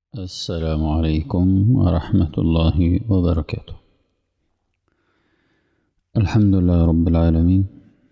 السلام عليكم ورحمة الله وبركاته الحمد لله رب العالمين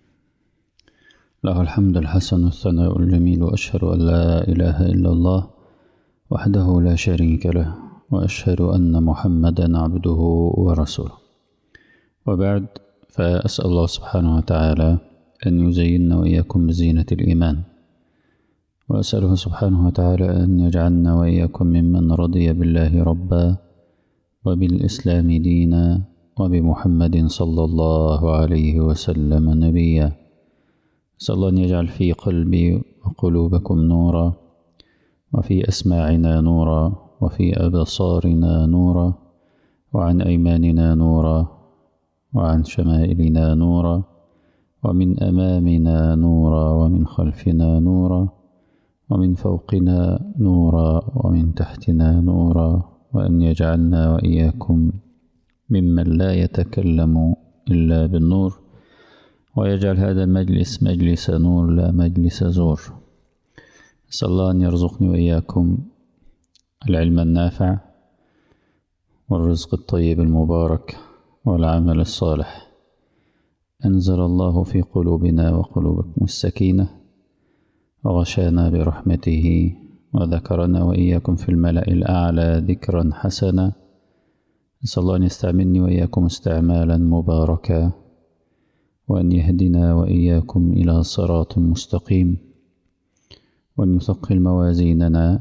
له الحمد الحسن والثناء الجميل وأشهد أن لا إله إلا الله وحده لا شريك له وأشهد أن محمدا عبده ورسوله وبعد فأسأل الله سبحانه وتعالى أن يزيننا وإياكم بزينة الإيمان وأسأله سبحانه وتعالى أن يجعلنا وإياكم ممن رضي بالله ربا وبالإسلام دينا وبمحمد صلى الله عليه وسلم نبيا أسأل الله أن يجعل في قلبي وقلوبكم نورا وفي أسماعنا نورا وفي أبصارنا نورا وعن أيماننا نورا وعن شمائلنا نورا ومن أمامنا نورا ومن خلفنا نورا ومن فوقنا نورا ومن تحتنا نورا وأن يجعلنا وإياكم ممن لا يتكلم إلا بالنور ويجعل هذا المجلس مجلس نور لا مجلس زور أسأل الله أن يرزقني وإياكم العلم النافع والرزق الطيب المبارك والعمل الصالح أنزل الله في قلوبنا وقلوبكم السكينة وغشانا برحمته وذكرنا وإياكم في الملأ الأعلى ذكرا حسنا نسأل الله أن يستعملني وإياكم استعمالا مباركا وأن يهدنا وإياكم إلى صراط مستقيم وأن يثقل موازيننا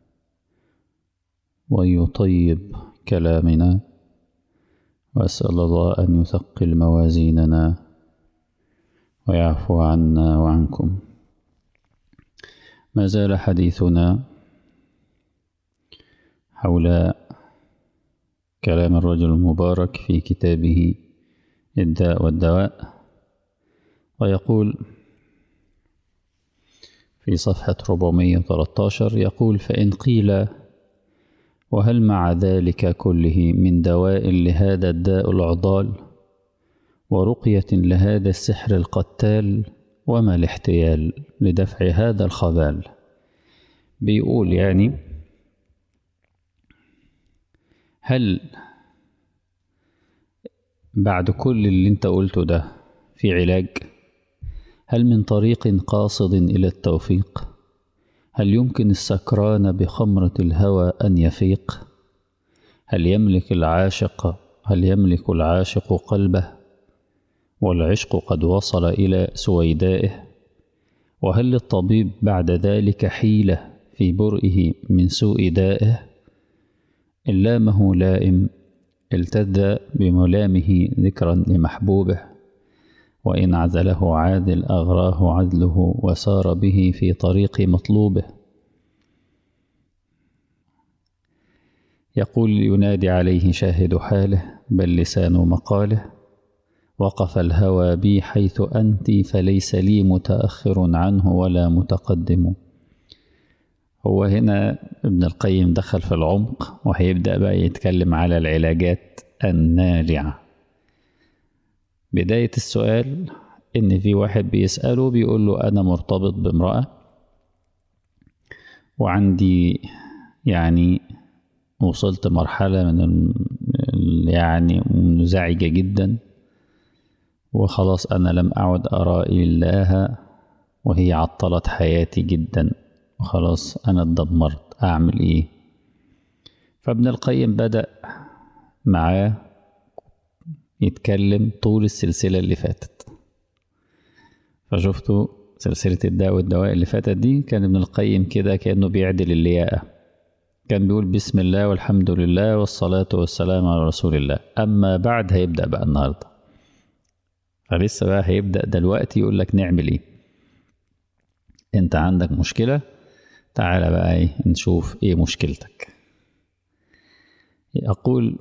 ويطيب كلامنا وأسأل الله أن يثقل موازيننا ويعفو عنا وعنكم ما زال حديثنا حول كلام الرجل المبارك في كتابه الداء والدواء ويقول في صفحة 413 يقول فإن قيل وهل مع ذلك كله من دواء لهذا الداء العضال ورقية لهذا السحر القتال وما الاحتيال لدفع هذا الخبال بيقول يعني هل بعد كل اللي انت قلته ده في علاج هل من طريق قاصد إلى التوفيق هل يمكن السكران بخمرة الهوى أن يفيق هل يملك العاشق هل يملك العاشق قلبه والعشق قد وصل إلى سويدائه وهل للطبيب بعد ذلك حيلة في برئه من سوء دائه إن لامه لائم التذ بملامه ذكرا لمحبوبه وإن عزله عاذل أغراه عزله وسار به في طريق مطلوبه يقول ينادي عليه شاهد حاله بل لسان مقاله وقف الهوى بي حيث أنت فليس لي متأخر عنه ولا متقدم هو هنا ابن القيم دخل في العمق وهيبدأ بقى يتكلم على العلاجات الناجعة بداية السؤال إن في واحد بيسأله بيقول له أنا مرتبط بامرأة وعندي يعني وصلت مرحلة من يعني منزعجة جدا وخلاص أنا لم أعد أرى إلاها وهي عطلت حياتي جدا وخلاص أنا اتدمرت أعمل إيه فابن القيم بدأ معاه يتكلم طول السلسلة اللي فاتت فشفتوا سلسلة الداء والدواء اللي فاتت دي كان ابن القيم كده كأنه بيعدل اللياقة كان بيقول بسم الله والحمد لله والصلاة والسلام على رسول الله أما بعد هيبدأ بقى النهاردة فلسه بقى هيبدأ دلوقتي يقول لك نعمل ايه انت عندك مشكلة تعالى بقى ايه نشوف ايه مشكلتك أقول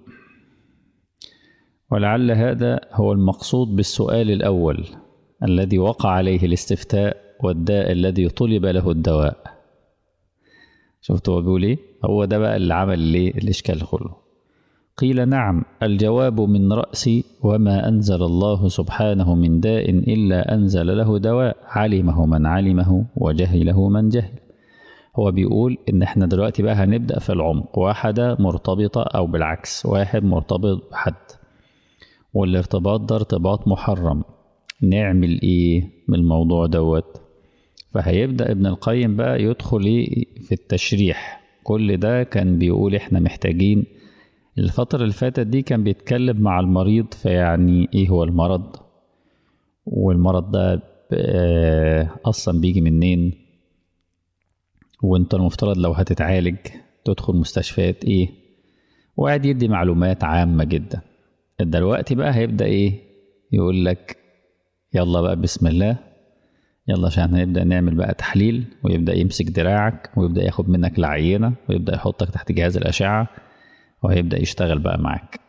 ولعل هذا هو المقصود بالسؤال الأول الذي وقع عليه الاستفتاء والداء الذي طلب له الدواء شفتوا هو بيقول ايه هو ده بقى اللي عمل ليه الإشكال كله قيل نعم الجواب من رأسي وما أنزل الله سبحانه من داء إلا أنزل له دواء علمه من علمه وجهله من جهل هو بيقول ان احنا دلوقتي بقى هنبدأ في العمق واحدة مرتبطة او بالعكس واحد مرتبط بحد والارتباط ده ارتباط محرم نعمل ايه من الموضوع دوت فهيبدأ ابن القيم بقى يدخل ايه في التشريح كل ده كان بيقول احنا محتاجين الفترة اللي فاتت دي كان بيتكلم مع المريض فيعني ايه هو المرض والمرض ده اصلا بيجي منين وانت المفترض لو هتتعالج تدخل مستشفيات ايه وقاعد يدي معلومات عامة جدا دلوقتي بقى هيبدأ ايه يقول لك يلا بقى بسم الله يلا عشان هنبدأ نعمل بقى تحليل ويبدأ يمسك دراعك ويبدأ ياخد منك العينة ويبدأ يحطك تحت جهاز الأشعة وهيبدأ يشتغل بقى معاك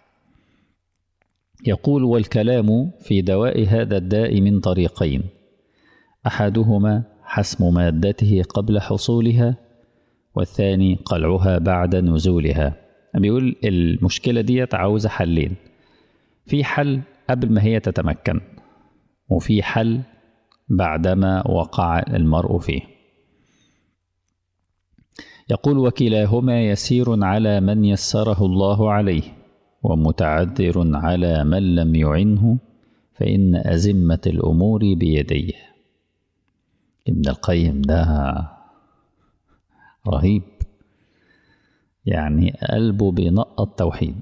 يقول والكلام في دواء هذا الداء من طريقين أحدهما حسم مادته قبل حصولها والثاني قلعها بعد نزولها بيقول المشكلة دي عاوزة حلين في حل قبل ما هي تتمكن وفي حل بعدما وقع المرء فيه يقول وكلاهما يسير على من يسره الله عليه ومتعذر على من لم يعنه فإن أزمة الأمور بيديه ابن القيم ده رهيب يعني قلبه بينقط توحيد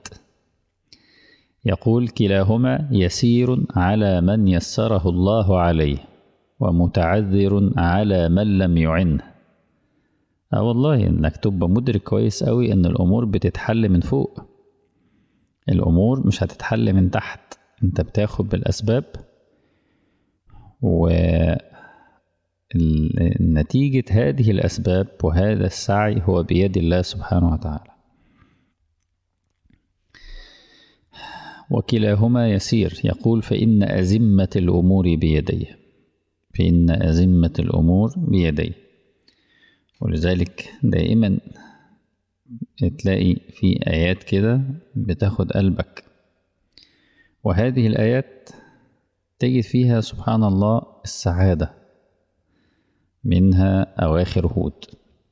يقول كلاهما يسير على من يسره الله عليه ومتعذر على من لم يعنه اه والله انك تبقى مدرك كويس قوي ان الامور بتتحل من فوق الامور مش هتتحل من تحت انت بتاخد بالاسباب و نتيجة هذه الأسباب وهذا السعي هو بيد الله سبحانه وتعالى وكلاهما يسير يقول فإن أزمة الأمور بيديه فإن أزمة الأمور بيديه ولذلك دائما تلاقي في آيات كده بتاخد قلبك وهذه الآيات تجد فيها سبحان الله السعادة منها أواخر هود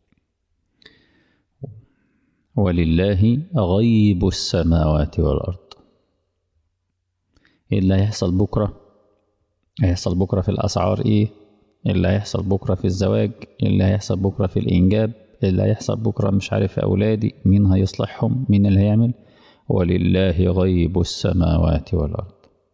ولله غيب السماوات والأرض إيه اللي هيحصل بكرة هيحصل بكرة في الأسعار إيه إيه اللي هيحصل بكرة في الزواج إيه اللي هيحصل بكرة في الإنجاب إيه اللي هيحصل بكرة مش عارف في أولادي مين هيصلحهم مين اللي هيعمل ولله غيب السماوات والأرض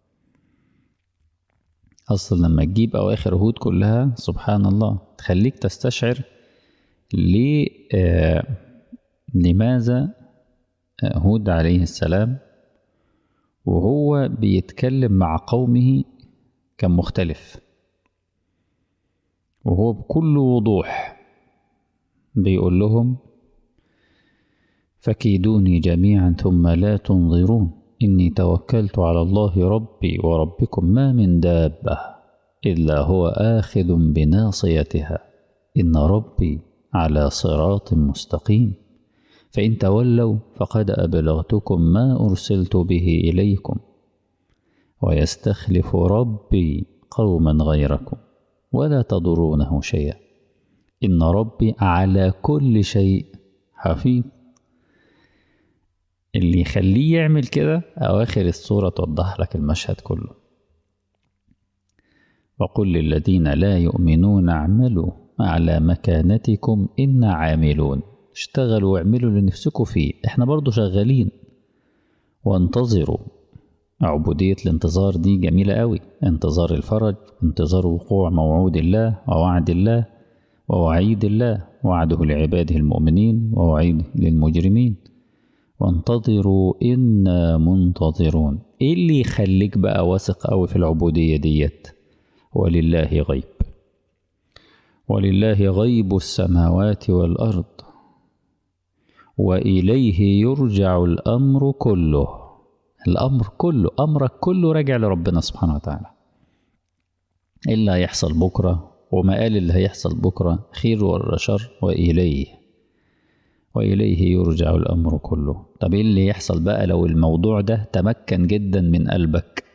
أصلا لما تجيب أواخر هود كلها سبحان الله تخليك تستشعر ليه آه لماذا هود عليه السلام وهو بيتكلم مع قومه كان مختلف وهو بكل وضوح بيقول لهم فكيدوني جميعا ثم لا تنظرون إني توكلت على الله ربي وربكم ما من دابة إلا هو آخذ بناصيتها إن ربي على صراط مستقيم فإن تولوا فقد أبلغتكم ما أرسلت به إليكم ويستخلف ربي قوما غيركم ولا تضرونه شيئا إن ربي على كل شيء حفيظ اللي يخليه يعمل كده أواخر السورة توضح لك المشهد كله وقل للذين لا يؤمنون اعملوا على مكانتكم إنا عاملون اشتغلوا واعملوا اللي نفسكم فيه احنا برضو شغالين وانتظروا عبودية الانتظار دي جميلة قوي انتظار الفرج انتظار وقوع موعود الله ووعد الله ووعيد الله وعده لعباده المؤمنين ووعيده للمجرمين وانتظروا إنا منتظرون ايه اللي يخليك بقى واثق قوي في العبودية ديت ولله غيب ولله غيب السماوات والأرض وإليه يرجع الأمر كله الأمر كله أمرك كله راجع لربنا سبحانه وتعالى إيه اللي هيحصل بكرة وما قال اللي هيحصل بكرة خير ولا شر وإليه وإليه يرجع الأمر كله طب إيه اللي يحصل بقى لو الموضوع ده تمكن جدا من قلبك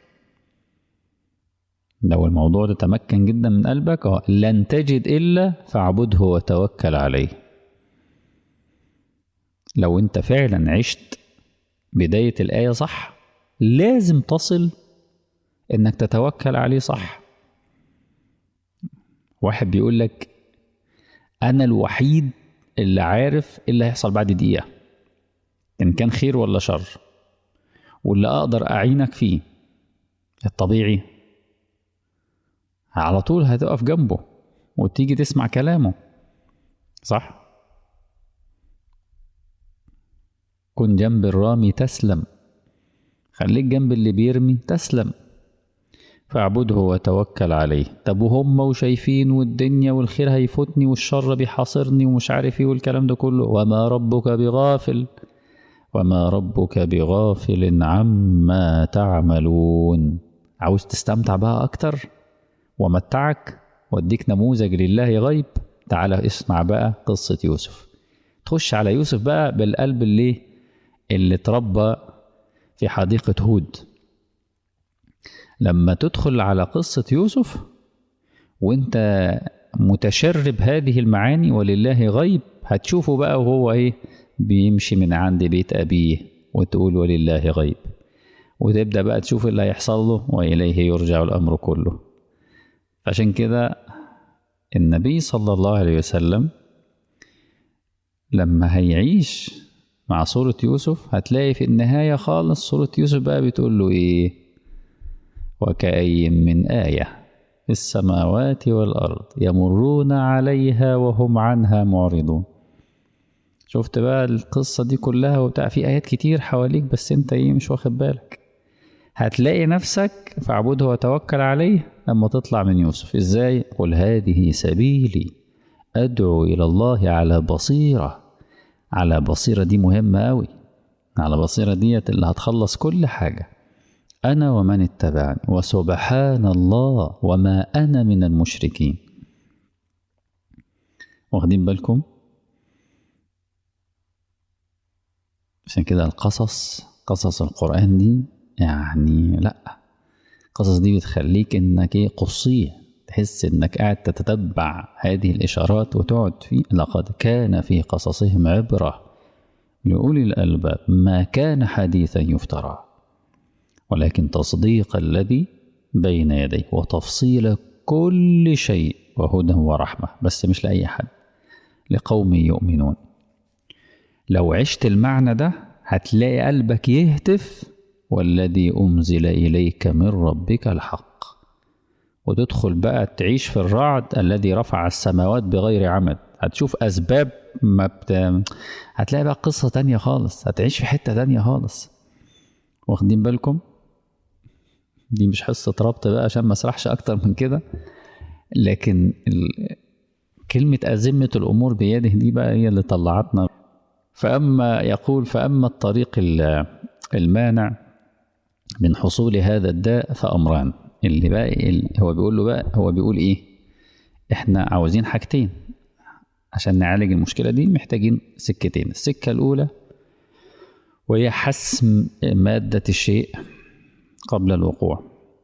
لو الموضوع ده تمكن جدا من قلبك لن تجد إلا فاعبده وتوكل عليه لو انت فعلا عشت بداية الآية صح لازم تصل انك تتوكل عليه صح واحد بيقول لك انا الوحيد اللي عارف ايه اللي هيحصل بعد دقيقة ان كان خير ولا شر واللي اقدر اعينك فيه الطبيعي على طول هتقف جنبه وتيجي تسمع كلامه صح كن جنب الرامي تسلم خليك جنب اللي بيرمي تسلم فاعبده وتوكل عليه طب وهم وشايفين والدنيا والخير هيفوتني والشر بيحاصرني ومش عارف ايه والكلام ده كله وما ربك بغافل وما ربك بغافل عما تعملون عاوز تستمتع بقى اكتر ومتعك واديك نموذج لله غيب تعالى اسمع بقى قصة يوسف تخش على يوسف بقى بالقلب اللي اللي اتربى في حديقة هود لما تدخل على قصة يوسف وانت متشرب هذه المعاني ولله غيب هتشوفه بقى وهو ايه بيمشي من عند بيت أبيه وتقول ولله غيب وتبدأ بقى تشوف اللي هيحصل له وإليه يرجع الأمر كله عشان كده النبي صلى الله عليه وسلم لما هيعيش مع سورة يوسف هتلاقي في النهاية خالص سورة يوسف بقى بتقول له إيه وكأي من آية في السماوات والأرض يمرون عليها وهم عنها معرضون شفت بقى القصة دي كلها وبتاع في آيات كتير حواليك بس انت ايه مش واخد بالك هتلاقي نفسك فاعبده وتوكل عليه لما تطلع من يوسف ازاي قل هذه سبيلي ادعو الى الله على بصيرة على بصيرة دي مهمة قوي على بصيرة ديت اللي هتخلص كل حاجة انا ومن اتبعني وسبحان الله وما انا من المشركين واخدين بالكم عشان كده القصص قصص القرآن دي يعني لأ القصص دي بتخليك انك ايه قصية تحس انك قاعد تتتبع هذه الاشارات وتقعد في لقد كان في قصصهم عبرة لأولي الألباب ما كان حديثا يفترى ولكن تصديق الذي بين يديه وتفصيل كل شيء وهدى ورحمة بس مش لأي حد لقوم يؤمنون لو عشت المعنى ده هتلاقي قلبك يهتف والذي أنزل إليك من ربك الحق وتدخل بقى تعيش في الرعد الذي رفع السماوات بغير عمد هتشوف أسباب ما بت... هتلاقي بقى قصة تانية خالص هتعيش في حتة تانية خالص واخدين بالكم دي مش حصة ربط بقى عشان ما اسرحش أكتر من كده لكن ال... كلمة أزمة الأمور بيده دي بقى هي اللي طلعتنا فأما يقول فأما الطريق المانع من حصول هذا الداء فأمران اللي بقى اللي هو بيقول له بقى هو بيقول إيه إحنا عاوزين حاجتين عشان نعالج المشكلة دي محتاجين سكتين السكة الأولى وهي حسم مادة الشيء قبل الوقوع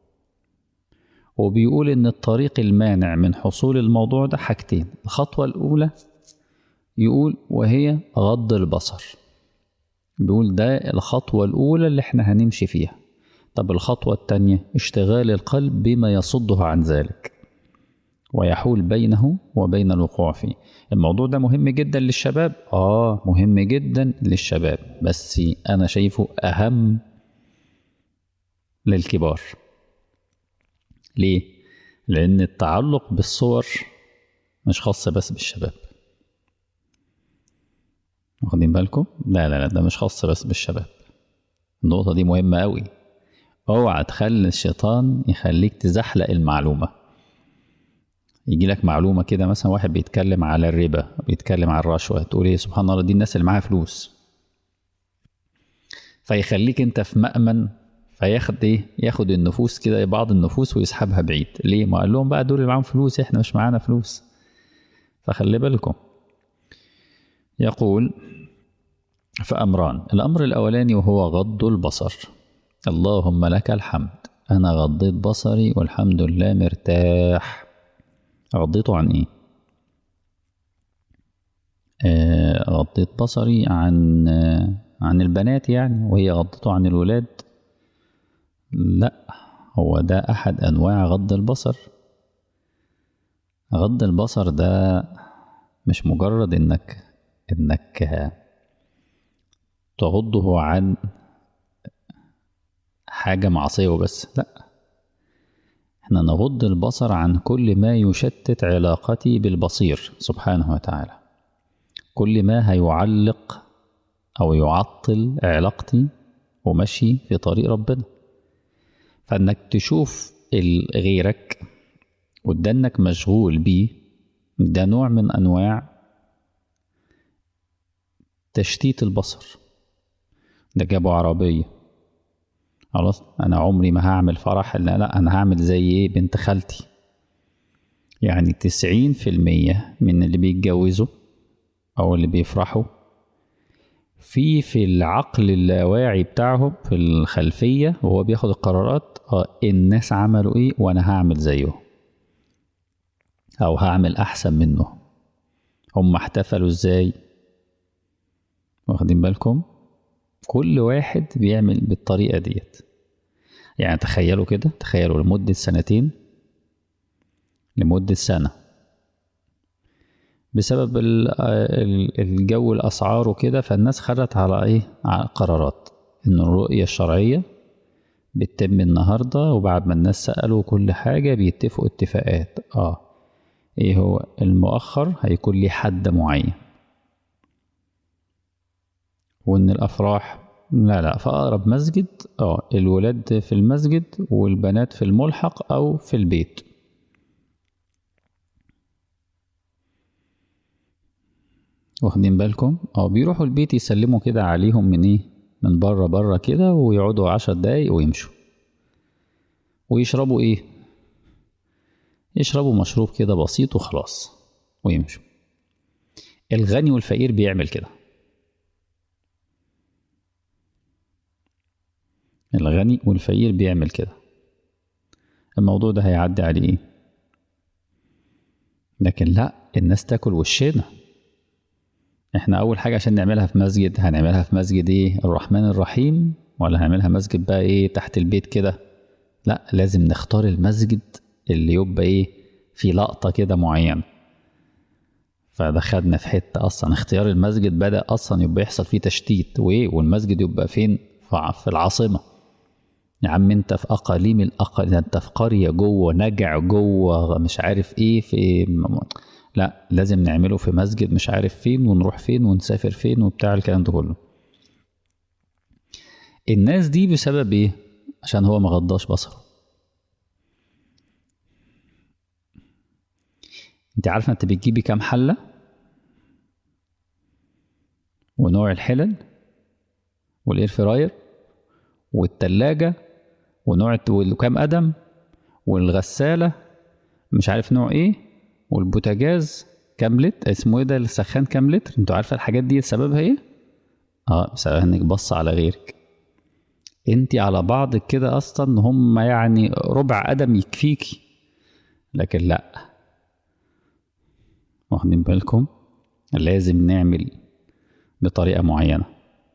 وبيقول إن الطريق المانع من حصول الموضوع ده حاجتين الخطوة الأولى يقول وهي غض البصر بيقول ده الخطوة الأولى اللي احنا هنمشي فيها طب الخطوة التانية اشتغال القلب بما يصده عن ذلك ويحول بينه وبين الوقوع فيه الموضوع ده مهم جدا للشباب اه مهم جدا للشباب بس انا شايفه اهم للكبار ليه لان التعلق بالصور مش خاص بس بالشباب واخدين بالكم لا لا لا ده مش خاص بس بالشباب النقطة دي مهمة قوي اوعى تخلي الشيطان يخليك تزحلق المعلومة يجي لك معلومة كده مثلا واحد بيتكلم على الربا بيتكلم على الرشوة تقول ايه سبحان الله دي الناس اللي معاها فلوس فيخليك انت في مأمن فياخد ايه ياخد النفوس كده بعض النفوس ويسحبها بعيد ليه ما قال لهم بقى دول اللي معاهم فلوس احنا مش معانا فلوس فخلي بالكم يقول فأمران الأمر الأولاني وهو غض البصر اللهم لك الحمد أنا غضيت بصري والحمد لله مرتاح غضيته عن إيه آه، غضيت بصري عن آه، عن البنات يعني وهي غضته عن الولاد لا هو ده أحد أنواع غض البصر غض البصر ده مش مجرد إنك إنك آه، تغضه عن حاجة معصية وبس لا احنا نغض البصر عن كل ما يشتت علاقتي بالبصير سبحانه وتعالى كل ما هيعلق أو يعطل علاقتي ومشي في طريق ربنا فإنك تشوف ال- غيرك وده إنك مشغول بيه ده نوع من أنواع تشتيت البصر ده جابوا عربية خلاص أنا عمري ما هعمل فرح لا لا أنا هعمل زي إيه بنت خالتي يعني تسعين في المية من اللي بيتجوزوا أو اللي بيفرحوا في في العقل اللاواعي بتاعهم في الخلفية وهو بياخد القرارات اه الناس عملوا ايه وانا هعمل زيه او هعمل احسن منه هم احتفلوا ازاي واخدين بالكم كل واحد بيعمل بالطريقة ديت يعني تخيلوا كده تخيلوا لمدة سنتين لمدة سنة بسبب ال- ال- الجو الأسعار وكده فالناس خدت على إيه على قرارات إن الرؤية الشرعية بتتم النهاردة وبعد ما الناس سألوا كل حاجة بيتفقوا اتفاقات آه إيه هو المؤخر هيكون ليه حد معين وإن الأفراح لا لا في أقرب مسجد اه الولاد في المسجد والبنات في الملحق أو في البيت واخدين بالكم اه بيروحوا البيت يسلموا كده عليهم من ايه من بره بره كده ويقعدوا عشر دقايق ويمشوا ويشربوا ايه يشربوا مشروب كده بسيط وخلاص ويمشوا الغني والفقير بيعمل كده الغني والفقير بيعمل كده الموضوع ده هيعدي عليه ايه لكن لا الناس تاكل وشنا احنا اول حاجه عشان نعملها في مسجد هنعملها في مسجد ايه الرحمن الرحيم ولا هنعملها مسجد بقى ايه تحت البيت كده لا لازم نختار المسجد اللي يبقى ايه في لقطه كده معينه فدخلنا في حته اصلا اختيار المسجد بدا اصلا يبقى يحصل فيه تشتيت وايه والمسجد يبقى فين في في العاصمه يا عم انت في اقاليم الاقاليم انت في قريه جوه نجع جوه مش عارف ايه في لا لازم نعمله في مسجد مش عارف فين ونروح فين ونسافر فين وبتاع الكلام ده كله الناس دي بسبب ايه عشان هو ما غضاش بصره انت عارفه انت بتجيبي كام حله ونوع الحلل والاير فراير والتلاجة ونوع وكام قدم والغسالة مش عارف نوع ايه والبوتاجاز كام لتر اسمه ايه ده السخان كام لتر انتوا عارفه الحاجات دي سببها ايه اه بسبب انك بص على غيرك انت على بعضك كده اصلا هم يعني ربع قدم يكفيكي لكن لا واخدين بالكم لازم نعمل بطريقه معينه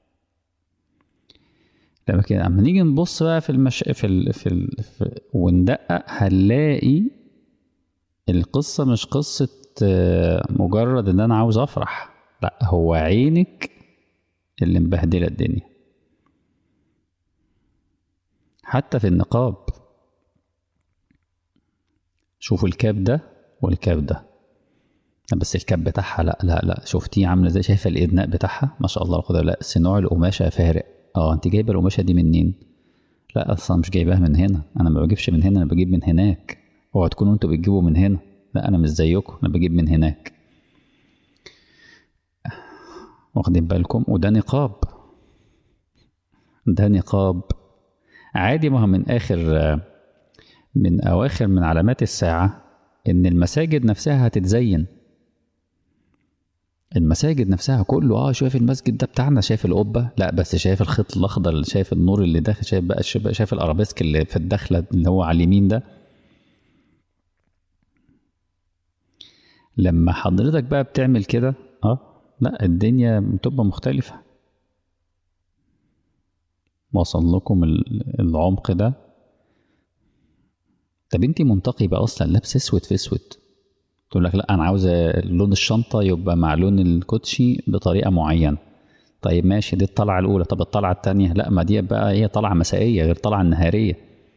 لما كده اما نيجي نبص بقى في المش... في ال... في, ال... في وندقق هنلاقي القصة مش قصة مجرد ان انا عاوز افرح لا هو عينك اللي مبهدلة الدنيا حتى في النقاب شوفوا الكاب ده والكاب ده بس الكاب بتاعها لا لا لا شفتيه عامله ازاي شايفه الادناء بتاعها ما شاء الله لا قدر لا بس نوع القماشه فارق اه انت جايبه القماشه دي منين لا اصلا مش جايباها من هنا انا ما بجيبش من هنا انا بجيب من هناك اوعوا تكونوا انتوا بتجيبوا من هنا لا انا مش زيكم انا بجيب من هناك واخدين بالكم وده نقاب ده نقاب عادي ما هو من اخر من اواخر من علامات الساعه ان المساجد نفسها هتتزين المساجد نفسها كله اه شايف المسجد ده بتاعنا شايف القبه لا بس شايف الخيط الاخضر شايف النور اللي داخل شايف بقى شايف الارابيسك اللي في الدخله اللي هو على اليمين ده لما حضرتك بقى بتعمل كده اه لا الدنيا بتبقى مختلفة وصل لكم ال- العمق ده طب انت منتقبة اصلا لابسة اسود في اسود تقول لك لا انا عاوزة لون الشنطة يبقى مع لون الكوتشي بطريقة معينة طيب ماشي دي الطلعة الأولى طب الطلعة التانية لا ما دي بقى هي طلعة مسائية غير طلعة النهارية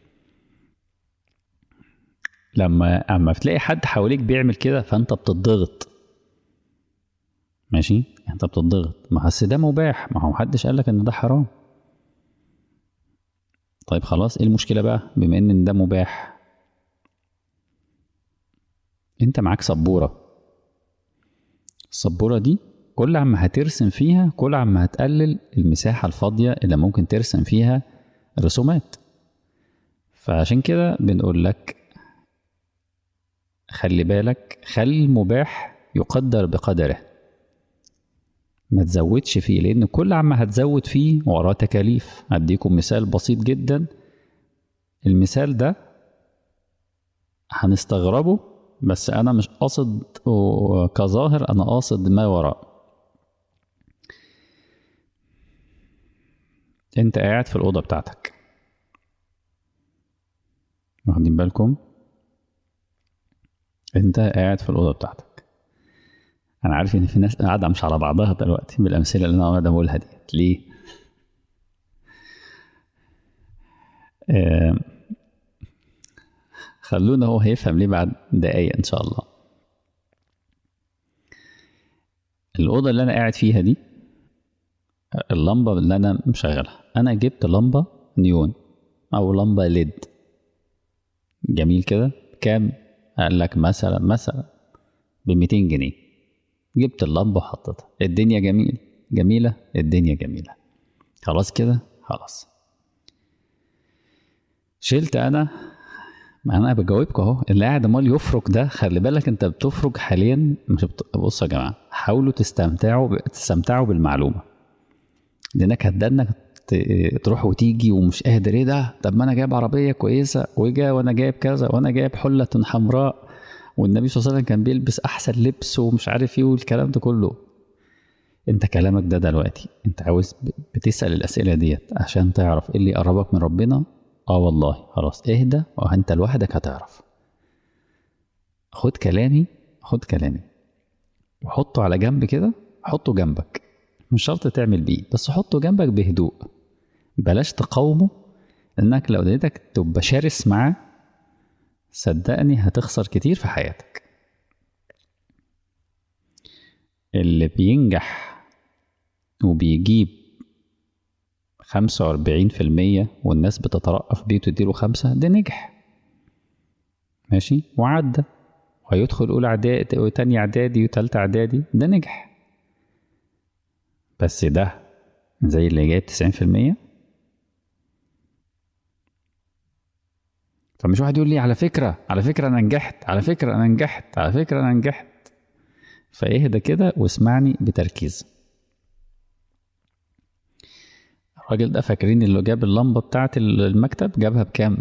لما اما تلاقي حد حواليك بيعمل كده فانت بتضغط ماشي انت بتضغط ما بس ده مباح ما هو محدش قالك ان ده حرام طيب خلاص ايه المشكلة بقى بما ان ده مباح انت معاك سبورة السبورة دي كل عما هترسم فيها كل عما هتقلل المساحة الفاضية اللي ممكن ترسم فيها رسومات فعشان كده بنقول لك خلي بالك خلي المباح يقدر بقدره ما تزودش فيه لان كل عما هتزود فيه وراه تكاليف هديكم مثال بسيط جدا المثال ده هنستغربه بس انا مش قاصد كظاهر انا قاصد ما وراء انت قاعد في الاوضه بتاعتك واخدين بالكم انت قاعد في الاوضه بتاعتك انا عارف ان في ناس قاعده مش على بعضها دلوقتي بالامثله اللي انا قاعد اقولها ديت ليه آه خلونا هو هيفهم ليه بعد دقايق ان شاء الله الاوضه اللي انا قاعد فيها دي اللمبه اللي انا مشغلها انا جبت لمبه نيون او لمبه ليد جميل كده كام قال لك مثلا مثلا ب 200 جنيه جبت اللمبه وحطيتها الدنيا جميل جميله الدنيا جميله خلاص كده خلاص شلت انا ما انا بجاوبك اهو اللي قاعد امال يفرك ده خلي بالك انت بتفرك حاليا مش بت... بص يا جماعه حاولوا تستمتعوا ب... تستمتعوا بالمعلومه لانك هتدنك ت... تروح وتيجي ومش قادر ايه ده طب ما انا جايب عربيه كويسه وجا وانا جايب كذا وانا جايب حله حمراء والنبي صلى الله عليه وسلم كان بيلبس احسن لبس ومش عارف ايه والكلام ده كله انت كلامك ده دلوقتي انت عاوز بتسال الاسئله ديت عشان تعرف ايه اللي يقربك من ربنا اه والله خلاص اهدى وانت لوحدك هتعرف خد كلامي خد كلامي وحطه على جنب كده حطه جنبك مش شرط تعمل بيه بس حطه جنبك بهدوء بلاش تقاومه لانك لو اديتك تبقى شرس معاه صدقني هتخسر كتير في حياتك اللي بينجح وبيجيب خمسة وأربعين في المية والناس بتترقف بيه وتديله خمسة ده نجح ماشي وعدى وهيدخل أولى إعدادي وتانية إعدادي وتالتة إعدادي ده نجح بس ده زي اللي جايب تسعين في المية فمش واحد يقول لي على فكرة على فكرة أنا نجحت على فكرة أنا نجحت على فكرة أنا نجحت فاهدى كده واسمعني بتركيز الراجل ده فاكرين اللي جاب اللمبة بتاعة المكتب جابها بكام؟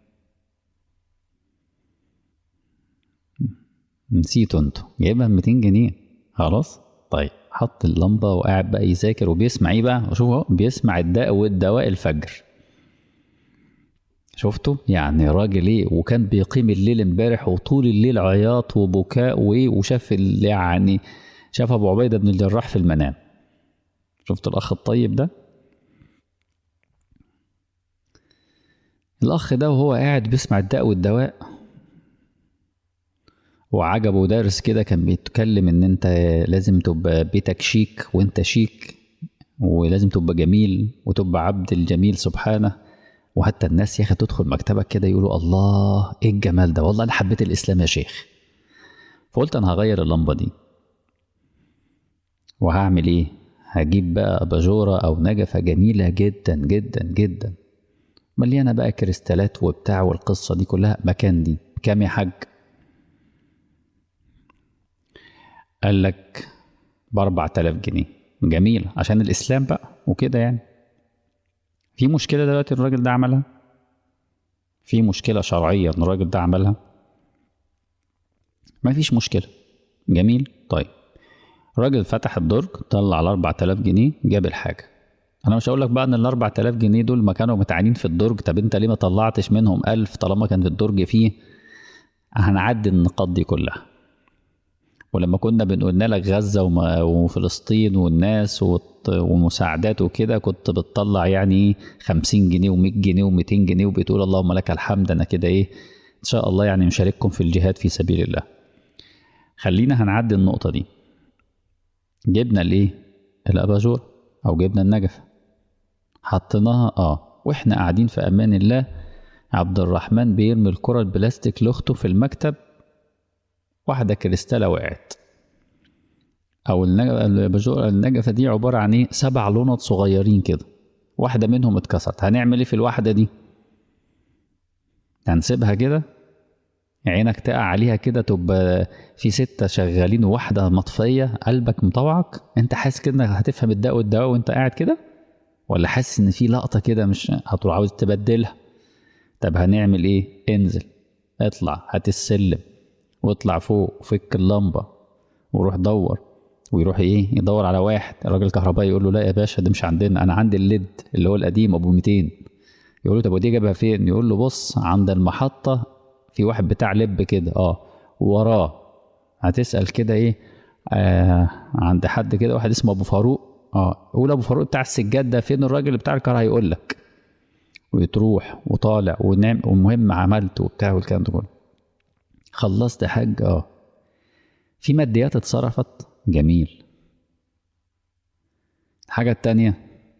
نسيتوا انتوا جايبها ب 200 جنيه خلاص طيب حط اللمبة وقاعد بقى يذاكر وبيسمع ايه بقى شوف اهو بيسمع الداء والدواء الفجر شفتوا يعني راجل ايه وكان بيقيم الليل امبارح وطول الليل عياط وبكاء وايه وشاف يعني شاف ابو عبيده بن الجراح في المنام شفت الاخ الطيب ده الاخ ده وهو قاعد بيسمع الداء والدواء وعجبه درس كده كان بيتكلم ان انت لازم تبقى بيتك شيك وانت شيك ولازم تبقى جميل وتبقى عبد الجميل سبحانه وحتى الناس يا اخي تدخل مكتبك كده يقولوا الله ايه الجمال ده والله انا حبيت الاسلام يا شيخ فقلت انا هغير اللمبه دي وهعمل ايه هجيب بقى اباجوره او نجفه جميله جدا جدا جدا مليانه بقى كريستالات وبتاع والقصه دي كلها مكان دي بكام يا حاج قال لك ب 4000 جنيه جميل عشان الاسلام بقى وكده يعني في مشكله دلوقتي الراجل ده عملها في مشكله شرعيه ان الراجل ده عملها ما فيش مشكله جميل طيب الراجل فتح الدرج طلع ال 4000 جنيه جاب الحاجه انا مش هقول لك بقى ان ال 4000 جنيه دول ما كانوا متعانين في الدرج طب انت ليه ما طلعتش منهم 1000 طالما كان في الدرج فيه هنعدي النقاط دي كلها ولما كنا بنقول لك غزه وما- وفلسطين والناس والط- ومساعدات وكده كنت بتطلع يعني 50 جنيه و100 جنيه و200 جنيه وبتقول اللهم لك الحمد انا كده ايه ان شاء الله يعني مشارككم في الجهاد في سبيل الله خلينا هنعدي النقطه دي جبنا الايه الاباجور او جبنا النجفه حطيناها اه واحنا قاعدين في امان الله عبد الرحمن بيرمي الكره البلاستيك لاخته في المكتب واحده كريستاله وقعت او النج- الاباجور النجفه دي عباره عن ايه سبع لنط صغيرين كده واحده منهم اتكسرت هنعمل ايه في الواحده دي هنسيبها كده عينك تقع عليها كده تبقى في ستة شغالين وواحدة مطفية قلبك مطوعك انت حاسس كده انك هتفهم الدواء والدواء وانت قاعد كده ولا حاسس ان في لقطة كده مش هتروح عاوز تبدلها طب هنعمل ايه انزل اطلع هات السلم واطلع فوق وفك اللمبة وروح دور ويروح ايه يدور على واحد الراجل الكهربائي يقول له لا يا باشا ده مش عندنا انا عندي الليد اللي هو القديم ابو 200 يقول له طب ودي جابها فين يقول له بص عند المحطة في واحد بتاع لب كده اه وراه هتسأل كده ايه آه عند حد كده واحد اسمه ابو فاروق اه قول ابو فاروق بتاع السجاد ده فين الراجل بتاع الكار هيقول لك وتروح وطالع ونعم والمهم عملت وبتاع والكلام ده كله خلصت حاج اه في ماديات اتصرفت جميل الحاجة التانية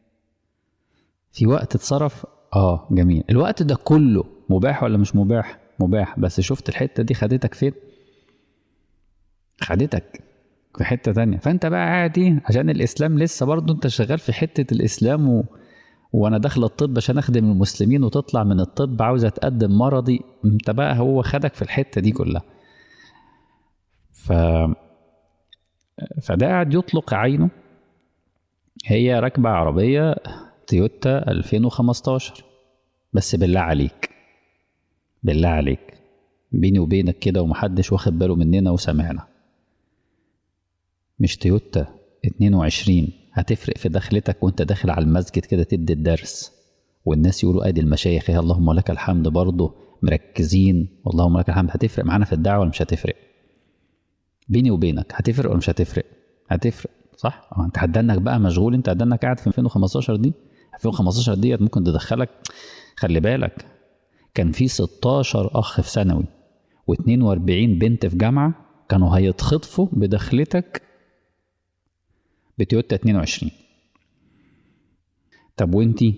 في وقت اتصرف اه جميل الوقت ده كله مباح ولا مش مباح مباح بس شفت الحتة دي خدتك فين خدتك في حتة تانية فانت بقى قاعد ايه عشان الاسلام لسه برضه انت شغال في حتة الاسلام و... وانا داخل الطب عشان اخدم المسلمين وتطلع من الطب عاوز اتقدم مرضي انت بقى هو خدك في الحتة دي كلها ف فده قاعد يطلق عينه هي راكبة عربية تويوتا 2015 بس بالله عليك بالله عليك بيني وبينك كده ومحدش واخد باله مننا وسمعنا مش تويوتا 22 هتفرق في دخلتك وانت داخل على المسجد كده تدي الدرس والناس يقولوا ادي المشايخ يا اللهم لك الحمد برضه مركزين اللهم لك الحمد هتفرق معانا في الدعوه ولا مش هتفرق بيني وبينك هتفرق ولا مش هتفرق هتفرق صح اه انت هتدنك بقى مشغول انت هتدنك قاعد في 2015 دي 2015 ديت ممكن تدخلك خلي بالك كان في 16 اخ في ثانوي و42 بنت في جامعه كانوا هيتخطفوا بدخلتك بتويوتا 22 طب وانتي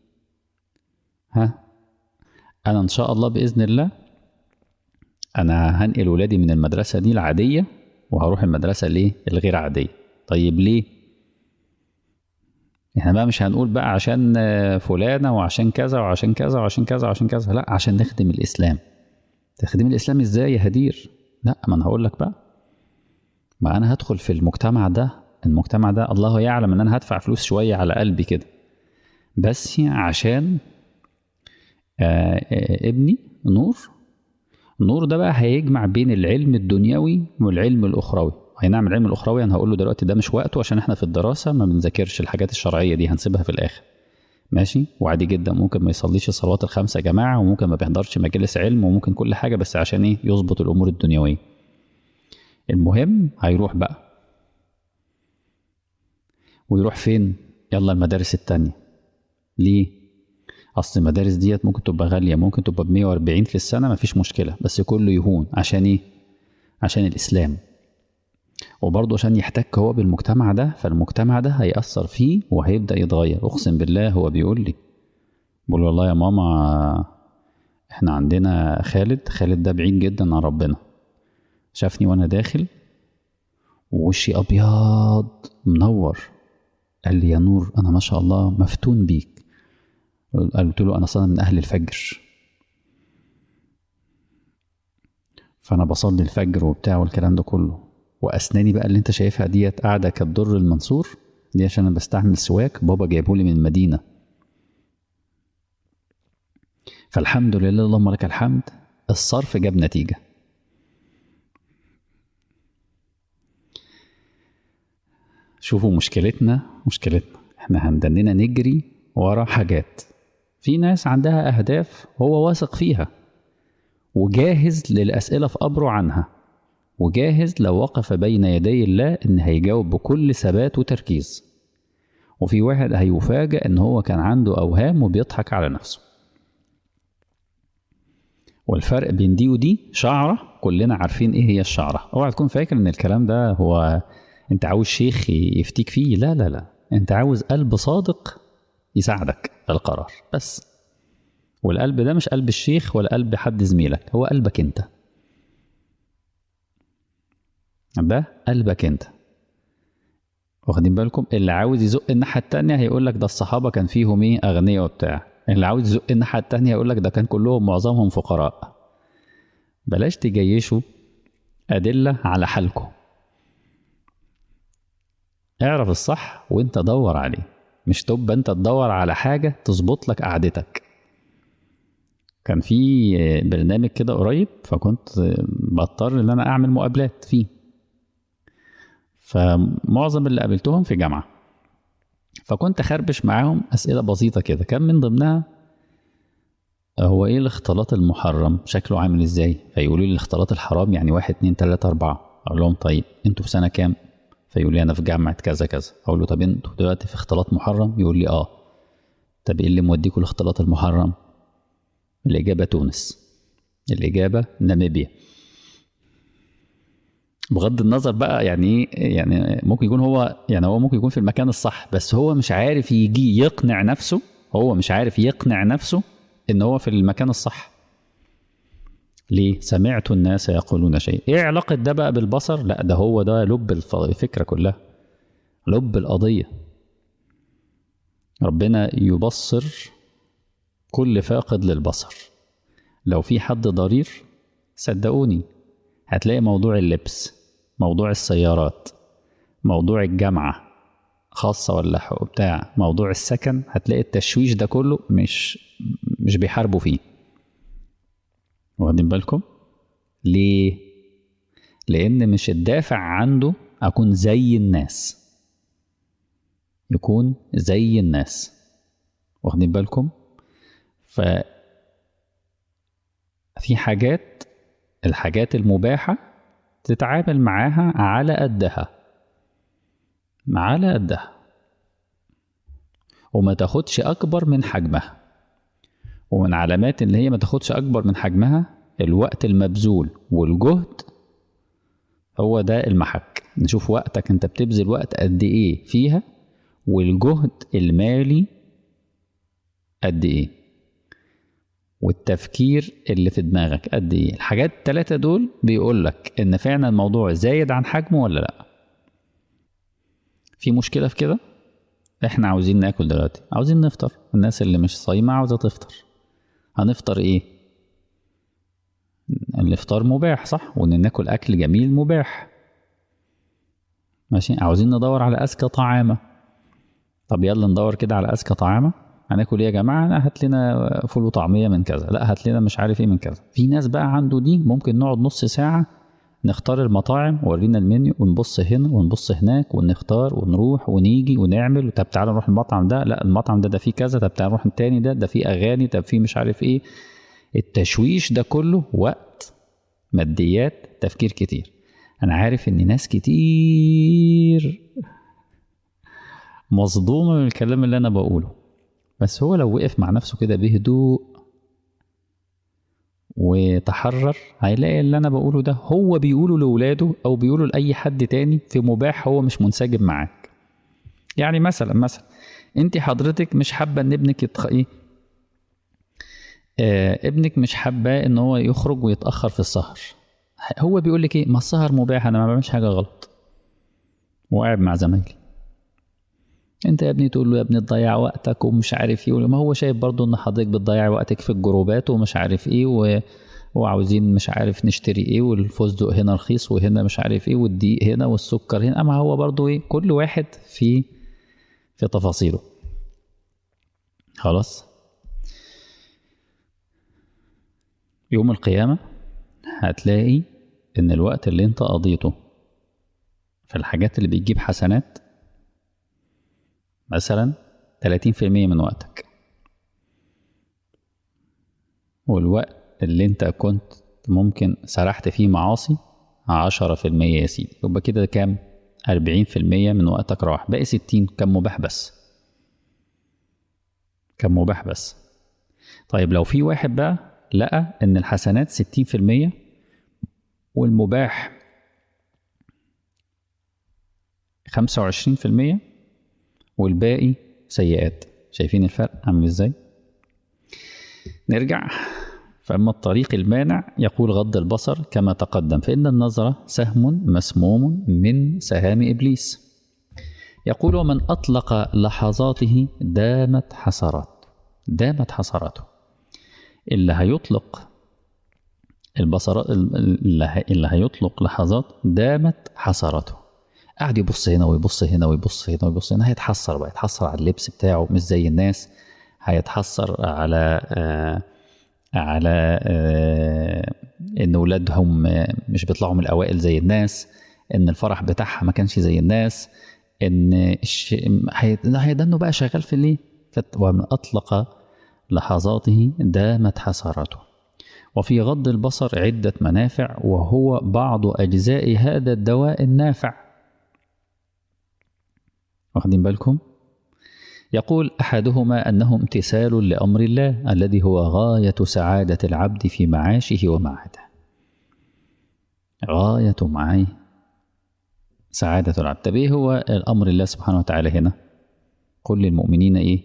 ها انا ان شاء الله باذن الله انا هنقل ولادي من المدرسه دي العاديه وهروح المدرسه ليه الغير عاديه طيب ليه احنا بقى مش هنقول بقى عشان فلانه وعشان كذا وعشان كذا وعشان كذا وعشان كذا لا عشان نخدم الاسلام تخدم الاسلام ازاي يا هدير لا ما انا هقول لك بقى ما انا هدخل في المجتمع ده المجتمع ده الله يعلم ان انا هدفع فلوس شويه على قلبي كده بس عشان آه آه ابني نور النور ده بقى هيجمع بين العلم الدنيوي والعلم الاخروي اي نعم العلم الاخروي انا هقول له دلوقتي ده مش وقته عشان احنا في الدراسه ما بنذاكرش الحاجات الشرعيه دي هنسيبها في الاخر ماشي وعادي جدا ممكن ما يصليش الصلوات الخمسه يا جماعه وممكن ما بيحضرش مجالس علم وممكن كل حاجه بس عشان ايه يظبط الامور الدنيويه المهم هيروح بقى ويروح فين يلا المدارس التانية ليه اصل المدارس ديت ممكن تبقى غالية ممكن تبقى ب 140 في السنة مفيش مشكلة بس كله يهون عشان ايه عشان الاسلام وبرضه عشان يحتك هو بالمجتمع ده فالمجتمع ده هيأثر فيه وهيبدأ يتغير اقسم بالله هو بيقول لي بقول له والله يا ماما احنا عندنا خالد خالد ده بعيد جدا عن ربنا شافني وانا داخل ووشي ابيض منور قال لي يا نور انا ما شاء الله مفتون بيك قلت له انا صنع من اهل الفجر فانا بصلي الفجر وبتاع والكلام ده كله واسناني بقى اللي انت شايفها ديت قاعده كالدر المنصور دي عشان انا بستعمل سواك بابا جايبه لي من المدينه فالحمد لله اللهم لك الحمد الصرف جاب نتيجه شوفوا مشكلتنا مشكلتنا احنا هندننا نجري ورا حاجات في ناس عندها أهداف هو واثق فيها وجاهز للأسئلة في قبره عنها وجاهز لو وقف بين يدي الله إن هيجاوب بكل ثبات وتركيز وفي واحد هيفاجأ إن هو كان عنده أوهام وبيضحك على نفسه والفرق بين دي ودي شعرة كلنا عارفين إيه هي الشعرة اوعى تكون فاكر إن الكلام ده هو أنت عاوز شيخ يفتيك فيه لا لا لا أنت عاوز قلب صادق يساعدك في القرار بس والقلب ده مش قلب الشيخ ولا قلب حد زميلك هو قلبك انت ده قلبك انت واخدين بالكم اللي عاوز يزق الناحيه التانية هيقول لك ده الصحابه كان فيهم ايه اغنياء وبتاع اللي عاوز يزق الناحيه التانية هيقول لك ده كان كلهم معظمهم فقراء بلاش تجيشوا ادله على حالكم اعرف الصح وانت دور عليه مش تبقى انت تدور على حاجه تظبط لك قعدتك كان في برنامج كده قريب فكنت بضطر ان انا اعمل مقابلات فيه فمعظم اللي قابلتهم في جامعه فكنت خربش معاهم اسئله بسيطه كده كان من ضمنها هو ايه الاختلاط المحرم شكله عامل ازاي فيقولوا لي الاختلاط الحرام يعني واحد اتنين تلاته اربعه اقول لهم طيب انتوا في سنه كام فيقول لي انا في جامعه كذا كذا اقول له طب انتوا دلوقتي في اختلاط محرم يقول لي اه طب ايه اللي موديكوا الاختلاط المحرم الاجابه تونس الاجابه ناميبيا بغض النظر بقى يعني يعني ممكن يكون هو يعني هو ممكن يكون في المكان الصح بس هو مش عارف يجي يقنع نفسه هو مش عارف يقنع نفسه ان هو في المكان الصح ليه سمعت الناس يقولون شيء ايه علاقة ده بقى بالبصر لا ده هو ده لب الفكرة كلها لب القضية ربنا يبصر كل فاقد للبصر لو في حد ضرير صدقوني هتلاقي موضوع اللبس موضوع السيارات موضوع الجامعة خاصة ولا بتاع موضوع السكن هتلاقي التشويش ده كله مش مش بيحاربوا فيه واخدين بالكم ليه لان مش الدافع عنده اكون زي الناس يكون زي الناس واخدين بالكم ف في حاجات الحاجات المباحة تتعامل معاها على قدها على قدها وما تاخدش أكبر من حجمها ومن علامات اللي هي ما تاخدش أكبر من حجمها الوقت المبذول والجهد هو ده المحك نشوف وقتك انت بتبذل وقت قد ايه فيها والجهد المالي قد ايه والتفكير اللي في دماغك قد ايه الحاجات التلاتة دول بيقول لك ان فعلا الموضوع زايد عن حجمه ولا لا في مشكلة في كده احنا عاوزين ناكل دلوقتي عاوزين نفطر الناس اللي مش صايمة عاوزة تفطر هنفطر ايه الافطار مباح صح وان ناكل اكل جميل مباح ماشي عاوزين ندور على اذكى طعامه طب يلا ندور كده على اذكى طعامه هناكل ايه يا جماعه لا هات لنا فول وطعميه من كذا لا هات لنا مش عارف ايه من كذا في ناس بقى عنده دي ممكن نقعد نص ساعه نختار المطاعم ورينا المنيو ونبص هنا ونبص هناك ونختار ونروح ونيجي ونعمل طب تعالى نروح المطعم ده لا المطعم ده ده فيه كذا طب تعالى نروح التاني ده ده فيه اغاني طب فيه مش عارف ايه التشويش ده كله وقت ماديات تفكير كتير انا عارف ان ناس كتير مصدومه من الكلام اللي انا بقوله بس هو لو وقف مع نفسه كده بهدوء وتحرر هيلاقي اللي انا بقوله ده هو بيقوله لاولاده او بيقوله لاي حد تاني في مباح هو مش منسجم معاك يعني مثلا مثلا انت حضرتك مش حابه ان ابنك يتخ... ايه آه ابنك مش حاباه ان هو يخرج ويتاخر في السهر هو بيقول لك ايه ما السهر مباح انا ما بعملش حاجه غلط وقاعد مع زمايلي انت يا ابني تقول له يا ابني تضيع وقتك ومش عارف ايه ما هو شايف برضه ان حضرتك بتضيع وقتك في الجروبات ومش عارف ايه و... وعاوزين مش عارف نشتري ايه والفستق هنا رخيص وهنا مش عارف ايه والدقيق هنا والسكر هنا اما هو برضه ايه كل واحد في في تفاصيله خلاص يوم القيامة هتلاقي ان الوقت اللي انت قضيته في الحاجات اللي بتجيب حسنات مثلا 30% من وقتك والوقت اللي انت كنت ممكن سرحت فيه معاصي 10% يا سيدي يبقى كده كام 40% من وقتك راح باقي 60 كان مباح بس كان مباح بس طيب لو في واحد بقى لقى ان الحسنات 60% والمباح 25% والباقي سيئات شايفين الفرق عامل ازاي نرجع فأما الطريق المانع يقول غض البصر كما تقدم فإن النظر سهم مسموم من سهام إبليس يقول ومن أطلق لحظاته دامت حسرات دامت حسراته اللي هيطلق البصر اللي هيطلق لحظات دامت حسراته قاعد يبص هنا ويبص هنا ويبص هنا ويبص هنا هيتحسر بقى يتحسر على اللبس بتاعه مش زي الناس هيتحسر على آه على آه ان ولادهم مش بيطلعوا من الاوائل زي الناس ان الفرح بتاعها ما كانش زي الناس ان الش... هيدنه بقى شغال في ليه ومن اطلق لحظاته دامت حسراته وفي غض البصر عدة منافع وهو بعض أجزاء هذا الدواء النافع واخدين بالكم يقول أحدهما أنه امتثال لأمر الله الذي هو غاية سعادة العبد في معاشه ومعاده غاية معي سعادة العبد طب إيه هو الأمر الله سبحانه وتعالى هنا قل للمؤمنين إيه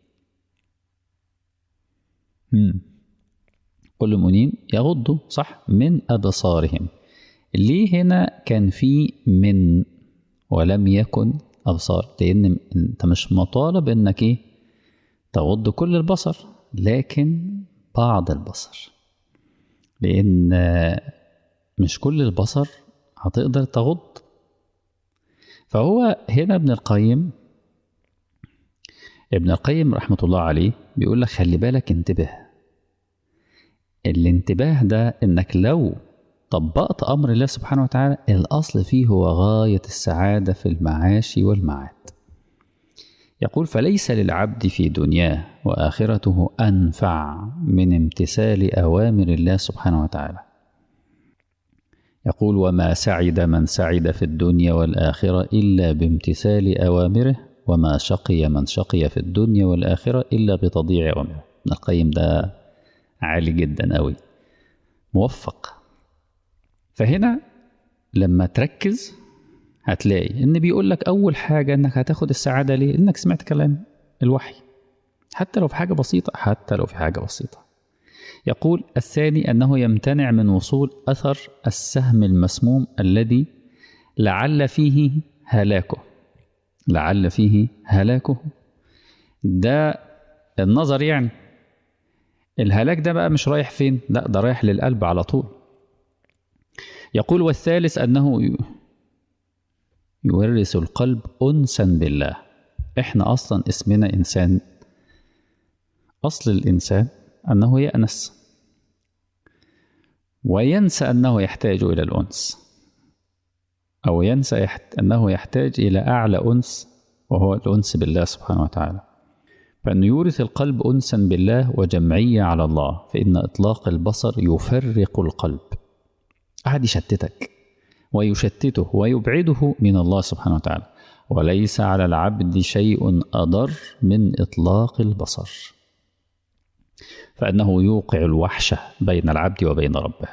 مم. قل للمؤمنين يغضوا صح من أبصارهم ليه هنا كان في من ولم يكن أبصار لأن أنت مش مطالب إنك إيه تغض كل البصر لكن بعض البصر لأن مش كل البصر هتقدر تغض فهو هنا ابن القيم ابن القيم رحمة الله عليه بيقول لك خلي بالك انتبه الانتباه ده انك لو طبقت امر الله سبحانه وتعالى الاصل فيه هو غايه السعاده في المعاش والمعاد يقول فليس للعبد في دنياه واخرته انفع من امتثال اوامر الله سبحانه وتعالى يقول وما سعد من سعد في الدنيا والاخره الا بامتثال اوامره وما شقي من شقي في الدنيا والاخره الا بتضييع اوامره ابن القيم ده عالي جدا قوي موفق فهنا لما تركز هتلاقي ان بيقول لك اول حاجه انك هتاخد السعاده ليه انك سمعت كلام الوحي حتى لو في حاجه بسيطه حتى لو في حاجه بسيطه يقول الثاني انه يمتنع من وصول اثر السهم المسموم الذي لعل فيه هلاكه لعل فيه هلاكه ده النظر يعني الهلاك ده بقى مش رايح فين لا ده رايح للقلب على طول يقول والثالث أنه يورث القلب أنسا بالله إحنا أصلا اسمنا إنسان أصل الإنسان أنه يأنس وينسى أنه يحتاج إلى الأنس أو ينسى يحت... أنه يحتاج إلى أعلى أنس وهو الأنس بالله سبحانه وتعالى فأن يورث القلب أنسا بالله وجمعية على الله فإن إطلاق البصر يفرق القلب أحد يشتتك ويشتته ويبعده من الله سبحانه وتعالى وليس على العبد شيء أضر من إطلاق البصر فأنه يوقع الوحشة بين العبد وبين ربه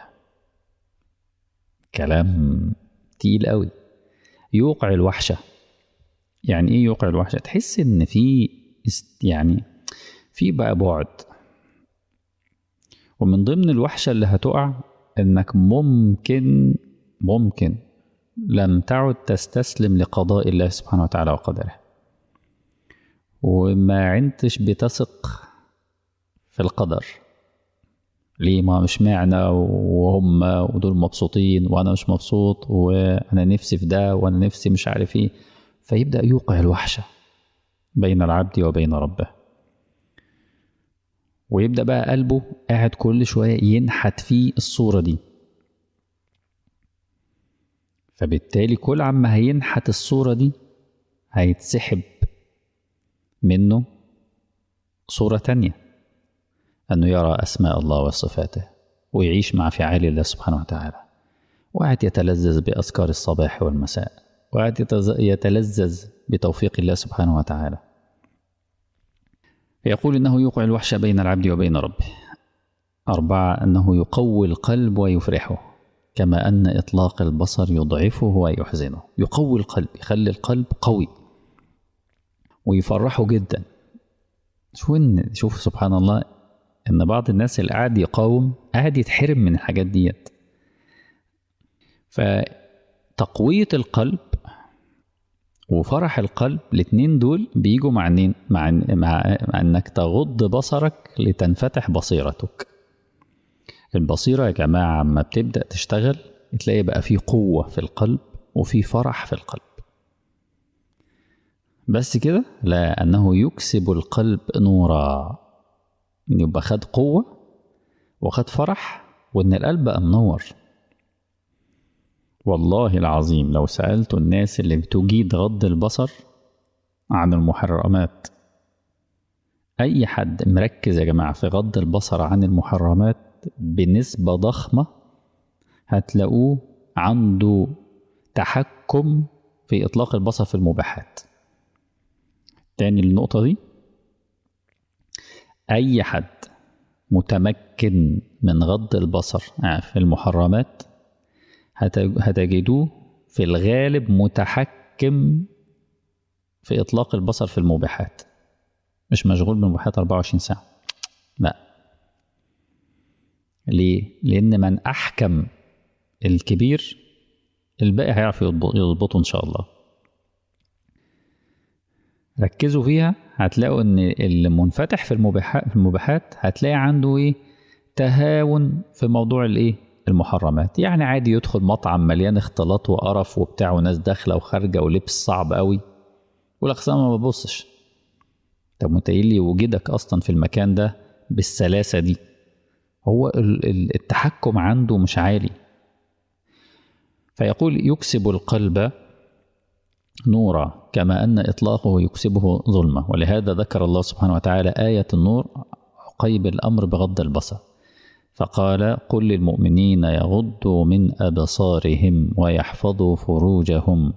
كلام تقيل قوي يوقع الوحشة يعني إيه يوقع الوحشة تحس إن في يعني في بقى بعد ومن ضمن الوحشة اللي هتقع انك ممكن ممكن لم تعد تستسلم لقضاء الله سبحانه وتعالى وقدره وما عدتش بتثق في القدر ليه ما مش معنى وهم ودول مبسوطين وانا مش مبسوط وانا نفسي في ده وانا نفسي مش عارف ايه فيبدا يوقع الوحشه بين العبد وبين ربه ويبدأ بقى قلبه قاعد كل شوية ينحت فيه الصورة دي فبالتالي كل عما هينحت الصورة دي هيتسحب منه صورة تانية أنه يرى أسماء الله وصفاته ويعيش مع فعال الله سبحانه وتعالى وقاعد يتلذذ بأذكار الصباح والمساء وقاعد يتلذذ بتوفيق الله سبحانه وتعالى يقول إنه يوقع الوحش بين العبد وبين ربه أربعة أنه يقوي القلب ويفرحه كما أن إطلاق البصر يضعفه ويحزنه يقوي القلب يخلي القلب قوي ويفرحه جدا شوف إن شوف سبحان الله إن بعض الناس اللي قاعد يقاوم قاعد يتحرم من الحاجات ديت فتقوية القلب وفرح القلب الاتنين دول بيجوا مع مع, مع, مع انك تغض بصرك لتنفتح بصيرتك البصيرة يا جماعة عما بتبدأ تشتغل تلاقي بقى في قوة في القلب وفي فرح في القلب بس كده لا أنه يكسب القلب نورا يبقى خد قوة وخد فرح وإن القلب بقى منور والله العظيم لو سألت الناس اللي بتجيد غض البصر عن المحرمات أي حد مركز يا جماعة في غض البصر عن المحرمات بنسبة ضخمة هتلاقوه عنده تحكم في إطلاق البصر في المباحات تاني النقطة دي أي حد متمكن من غض البصر في المحرمات هتجدوه في الغالب متحكم في إطلاق البصر في المباحات مش مشغول بالمباحات 24 ساعة لا ليه؟ لأن من أحكم الكبير الباقي هيعرف يضبطه إن شاء الله ركزوا فيها هتلاقوا إن اللي منفتح في المباحات في المباحات هتلاقي عنده إيه؟ تهاون في موضوع الإيه؟ المحرمات يعني عادي يدخل مطعم مليان اختلاط وقرف وبتاع وناس داخله وخارجه ولبس صعب قوي يقول لك ما ببصش طب ما لي وجودك اصلا في المكان ده بالسلاسه دي هو التحكم عنده مش عالي فيقول يكسب القلب نورا كما ان اطلاقه يكسبه ظلمه ولهذا ذكر الله سبحانه وتعالى ايه النور عقيب الامر بغض البصر فقال قل للمؤمنين يغضوا من أبصارهم ويحفظوا فروجهم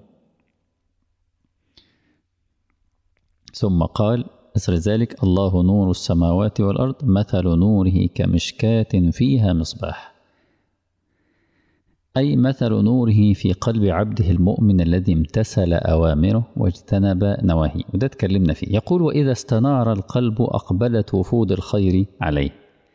ثم قال مثل ذلك الله نور السماوات والأرض مثل نوره كمشكاة فيها مصباح أي مثل نوره في قلب عبده المؤمن الذي امتثل أوامره واجتنب نواهيه وده اتكلمنا فيه يقول وإذا استنار القلب أقبلت وفود الخير عليه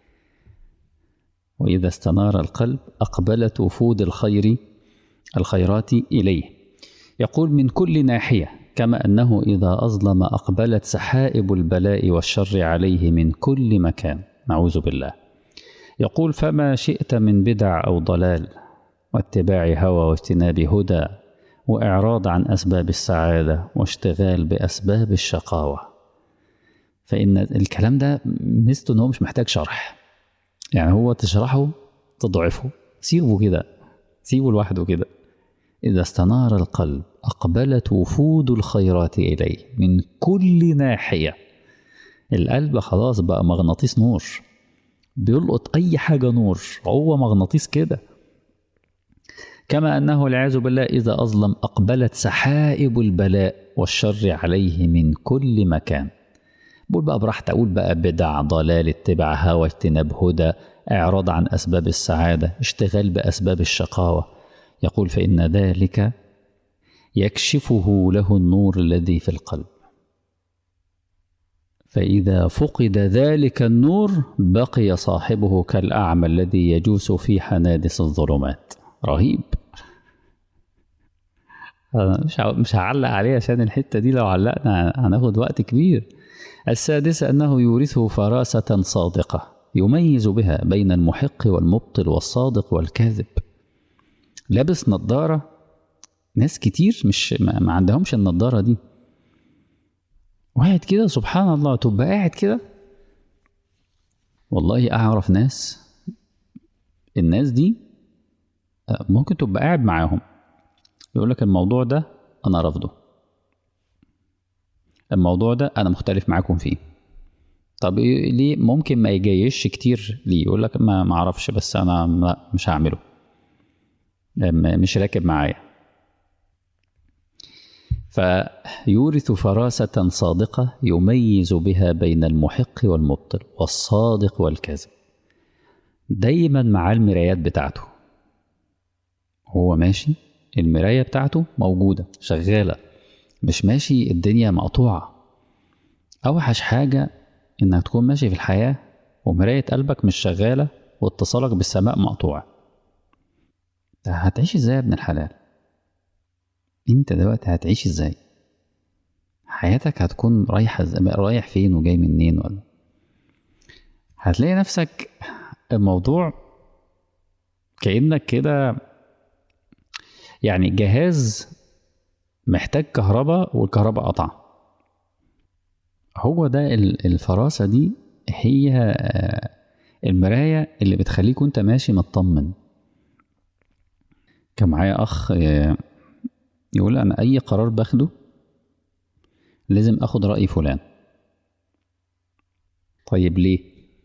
وإذا استنار القلب أقبلت وفود الخير الخيرات إليه يقول من كل ناحية كما أنه إذا أظلم أقبلت سحائب البلاء والشر عليه من كل مكان نعوذ بالله يقول فما شئت من بدع أو ضلال واتباع هوى واجتناب هدى وإعراض عن أسباب السعادة واشتغال بأسباب الشقاوة فإن الكلام ده ميزته إن هو مش محتاج شرح يعني هو تشرحه تضعفه سيبه كده سيبه لوحده كده إذا استنار القلب أقبلت وفود الخيرات إليه من كل ناحية القلب خلاص بقى مغناطيس نور بيلقط أي حاجة نور هو مغناطيس كده كما أنه والعياذ بالله إذا أظلم أقبلت سحائب البلاء والشر عليه من كل مكان بقول بقى براحتي أقول بقى بدع ضلال اتباع هوى اجتناب هدى إعراض عن أسباب السعادة اشتغال بأسباب الشقاوة يقول فإن ذلك يكشفه له النور الذي في القلب فإذا فقد ذلك النور بقي صاحبه كالأعمى الذي يجوس في حنادس الظلمات رهيب مش مش هعلق عليه عشان الحتة دي لو علقنا هناخد وقت كبير السادسة أنه يورثه فراسة صادقة يميز بها بين المحق والمبطل والصادق والكاذب لابس نظارة ناس كتير مش ما عندهمش النظارة دي وقاعد كده سبحان الله تبقى قاعد كده والله أعرف ناس الناس دي ممكن تبقى قاعد معاهم يقول لك الموضوع ده أنا رافضه الموضوع ده انا مختلف معاكم فيه طب إيه- ليه ممكن ما يجيش كتير ليه يقول لك ما ما اعرفش بس انا لا مش هعمله م- مش راكب معايا فيورث فراسة صادقة يميز بها بين المحق والمبطل والصادق والكاذب دايما مع المرايات بتاعته هو ماشي المراية بتاعته موجودة شغالة مش ماشي الدنيا مقطوعة أوحش حاجة إنك تكون ماشي في الحياة ومراية قلبك مش شغالة واتصالك بالسماء مقطوع ده هتعيش ازاي يا ابن الحلال انت دلوقتي هتعيش ازاي حياتك هتكون رايحة ز- رايح فين وجاي منين ولا هتلاقي نفسك الموضوع كأنك كده يعني جهاز محتاج كهرباء والكهرباء قطع هو ده ال- الفراسة دي هي آه، المراية اللي بتخليك وانت ماشي مطمن كان معايا أخ آه، يقول أنا أي قرار باخده لازم أخد رأي فلان طيب ليه؟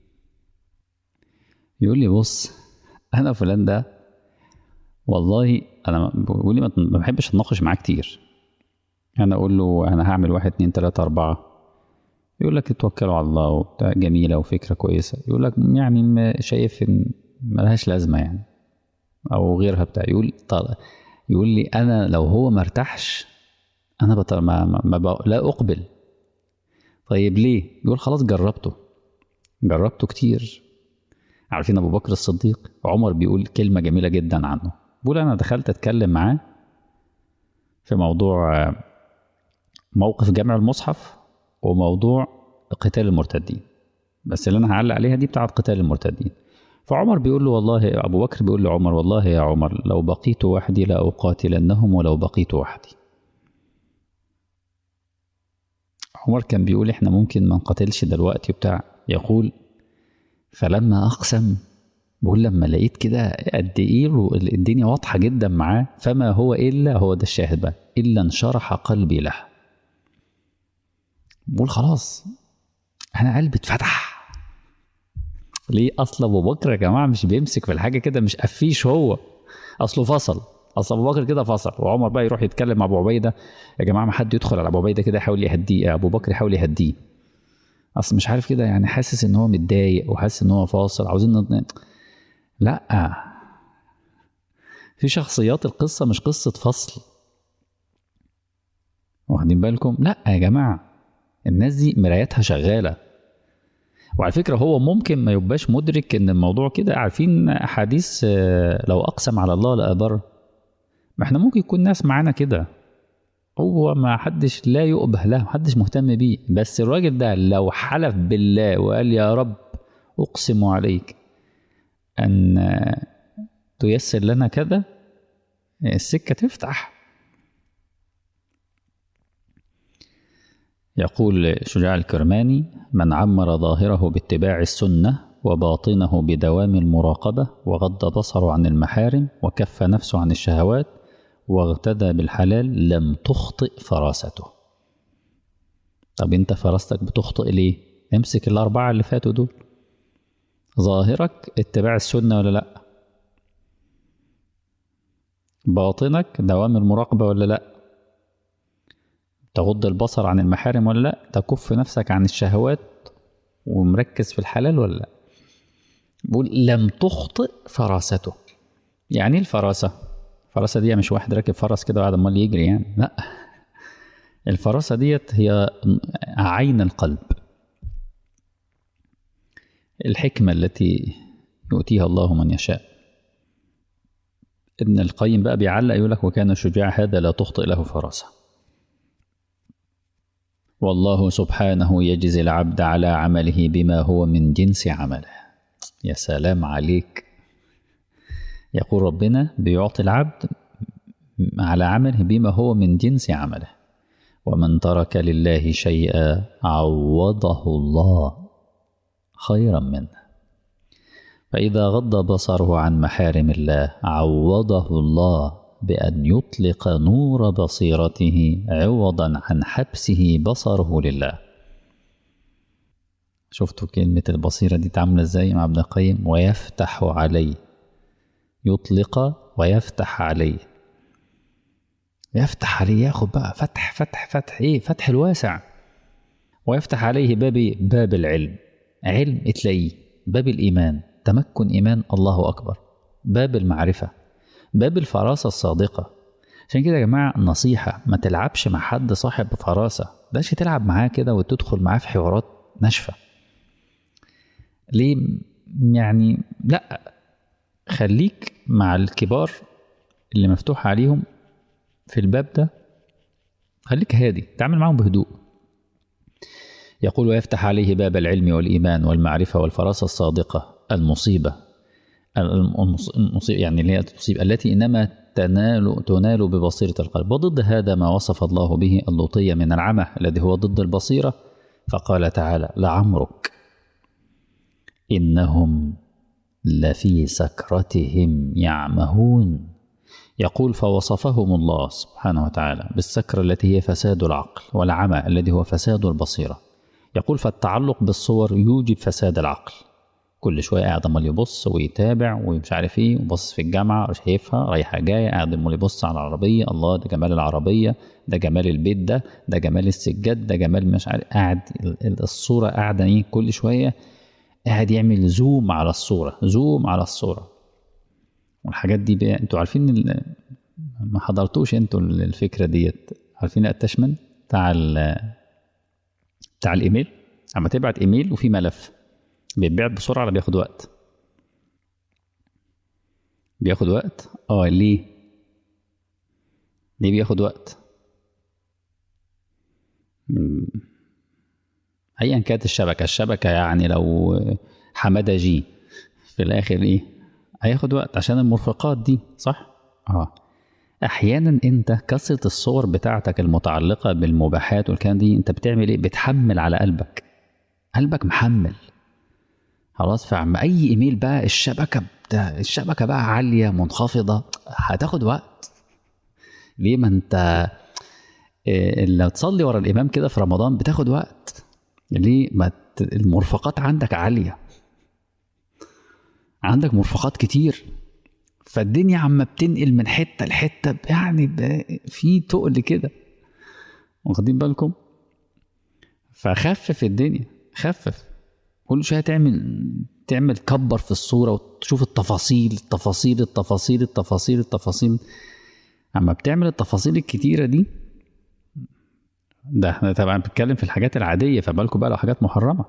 يقول لي بص أنا فلان ده والله أنا بيقول لي ما ما بحبش أتناقش معاه كتير أنا أقول له أنا هعمل واحد اتنين تلاتة أربعة يقول لك اتوكلوا على الله وبتاع جميلة وفكرة كويسة يقول لك يعني ما- شايف إن ملهاش لازمة يعني أو غيرها بتاع يقول طل... يقول لي أنا لو هو مرتاحش أنا بط... ما, ما, ما بق... لا أقبل طيب ليه؟ يقول خلاص جربته جربته كتير عارفين أبو بكر الصديق عمر بيقول كلمة جميلة جدا عنه بيقول أنا دخلت أتكلم معاه في موضوع آه، موقف جمع المصحف وموضوع قتال المرتدين بس اللي انا هعلق عليها دي بتاعت قتال المرتدين فعمر بيقول له والله ابو بكر بيقول لعمر والله يا عمر لو بقيت وحدي لاقاتلنهم ولو بقيت وحدي عمر كان بيقول احنا ممكن ما نقاتلش دلوقتي وبتاع يقول فلما اقسم بقول لما لقيت كده قد ايه الدنيا واضحه جدا معاه فما هو الا هو ده الشاهد بقى الا انشرح قلبي له بقول خلاص انا قلبي اتفتح ليه اصل ابو بكر يا جماعه مش بيمسك في الحاجه كده مش قفيش هو اصله فصل اصل ابو بكر كده فصل وعمر بقى يروح يتكلم مع ابو عبيده يا جماعه ما حد يدخل على ابو عبيده كده يحاول يهديه ابو بكر يحاول يهديه اصل مش عارف كده يعني حاسس ان هو متضايق وحاسس ان هو فاصل عاوزين نض... لا في شخصيات القصه مش قصه فصل واخدين بالكم لا يا جماعه الناس دي مراياتها شغاله وعلى فكره هو ممكن ما يبقاش مدرك ان الموضوع كده عارفين احاديث آه، لو اقسم على الله لابر ما احنا ممكن يكون ناس معانا كده هو ما حدش لا يؤبه له ما حدش مهتم بيه بس الراجل ده لو حلف بالله وقال يا رب اقسم عليك ان آه، تيسر لنا كذا السكه تفتح يقول شجاع الكرماني من عمر ظاهره باتباع السنة وباطنه بدوام المراقبة وغض بصره عن المحارم وكف نفسه عن الشهوات واغتدى بالحلال لم تخطئ فراسته طب انت فراستك بتخطئ ليه امسك الأربعة اللي فاتوا دول ظاهرك اتباع السنة ولا لأ باطنك دوام المراقبة ولا لأ تغض البصر عن المحارم ولا لا تكف نفسك عن الشهوات ومركز في الحلال ولا لا بقول لم تخطئ فراسته يعني ايه الفراسة الفراسة دي مش واحد راكب فرس كده وقاعد امال يجري يعني لا الفراسة ديت هي عين القلب الحكمة التي يؤتيها الله من يشاء ابن القيم بقى بيعلق يقول لك وكان الشجاع هذا لا تخطئ له فراسه والله سبحانه يجزي العبد على عمله بما هو من جنس عمله يا سلام عليك يقول ربنا بيعطي العبد على عمله بما هو من جنس عمله ومن ترك لله شيئا عوضه الله خيرا منه فإذا غض بصره عن محارم الله عوضه الله بأن يطلق نور بصيرته عوضا عن حبسه بصره لله شفتوا كلمة البصيرة دي تعمل ازاي مع ابن القيم ويفتح عليه يطلق ويفتح عليه يفتح عليه ياخد بقى فتح فتح فتح ايه فتح الواسع ويفتح عليه باب باب العلم علم تلاقيه باب الإيمان تمكن إيمان الله أكبر باب المعرفة باب الفراسة الصادقة عشان كده يا جماعة نصيحة ما تلعبش مع حد صاحب فراسة بلاش تلعب معاه كده وتدخل معاه في حوارات ناشفة ليه يعني لا خليك مع الكبار اللي مفتوح عليهم في الباب ده خليك هادي تعامل معاهم بهدوء يقول ويفتح عليه باب العلم والإيمان والمعرفة والفراسة الصادقة المصيبة المصيبة يعني اللي هي المصيبة التي إنما تنال تنال ببصيرة القلب وضد هذا ما وصف الله به اللوطية من العمى الذي هو ضد البصيرة فقال تعالى لعمرك إنهم لفي سكرتهم يعمهون يقول فوصفهم الله سبحانه وتعالى بالسكرة التي هي فساد العقل والعمى الذي هو فساد البصيرة يقول فالتعلق بالصور يوجب فساد العقل كل شوية قاعد امال يبص ويتابع ومش عارف ايه وبص في الجامعة شايفها رايحة جاية قاعد امال يبص على العربية الله ده جمال العربية ده جمال البيت ده ده جمال السجاد ده جمال مش عارف قاعد الصورة قاعدة ايه كل شوية قاعد يعمل زوم على الصورة زوم على الصورة والحاجات دي بقى انتوا عارفين ال... ما حضرتوش انتوا الفكرة ديت عارفين الاتشمنت بتاع ال... بتاع الايميل اما تبعت ايميل وفي ملف بيتبعت بسرعة ولا بياخد وقت بياخد وقت اه ليه ليه بياخد وقت ايا كانت الشبكة الشبكة يعني لو حمادة جي في الاخر ايه هياخد وقت عشان المرفقات دي صح اه احيانا انت كثره الصور بتاعتك المتعلقه بالمباحات والكلام دي انت بتعمل ايه بتحمل على قلبك قلبك محمل خلاص فعم اي ايميل بقى الشبكه بتاع الشبكه بقى عاليه منخفضه هتاخد وقت ليه ما انت إيه لو تصلي ورا الامام كده في رمضان بتاخد وقت ليه ما المرفقات عندك عاليه عندك مرفقات كتير فالدنيا عم بتنقل من حته لحته يعني في تقل كده واخدين بالكم فخفف الدنيا خفف كل شويه تعمل تعمل كبر في الصوره وتشوف التفاصيل التفاصيل التفاصيل التفاصيل التفاصيل اما بتعمل التفاصيل الكتيره دي ده احنا طبعا بنتكلم في الحاجات العاديه فبالكم بقى لو حاجات محرمه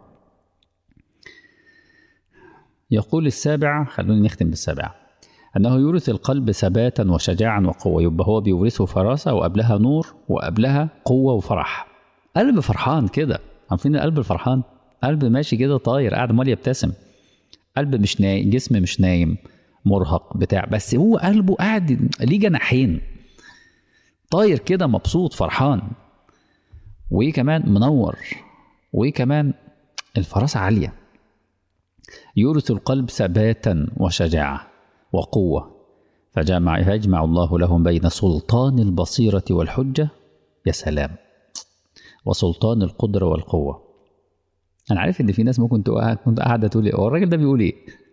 يقول السابع خلوني نختم بالسابعة أنه يورث القلب ثباتا وشجاعا وقوة يبقى هو بيورثه فراسة وقبلها نور وقبلها قوة وفرح قلب فرحان كده عارفين القلب الفرحان قلب ماشي كده طاير قاعد عمال يبتسم قلب مش نايم جسم مش نايم مرهق بتاع بس هو قلبه قاعد ليه جناحين طاير كده مبسوط فرحان وايه كمان منور وايه كمان الفراسة عالية يورث القلب ثباتا وشجاعة وقوة فجمع يجمع الله لهم بين سلطان البصيرة والحجة يا سلام وسلطان القدرة والقوة أنا عارف إن في ناس ممكن تبقى كنت قاعدة تقول إيه هو الراجل ده بيقول إيه؟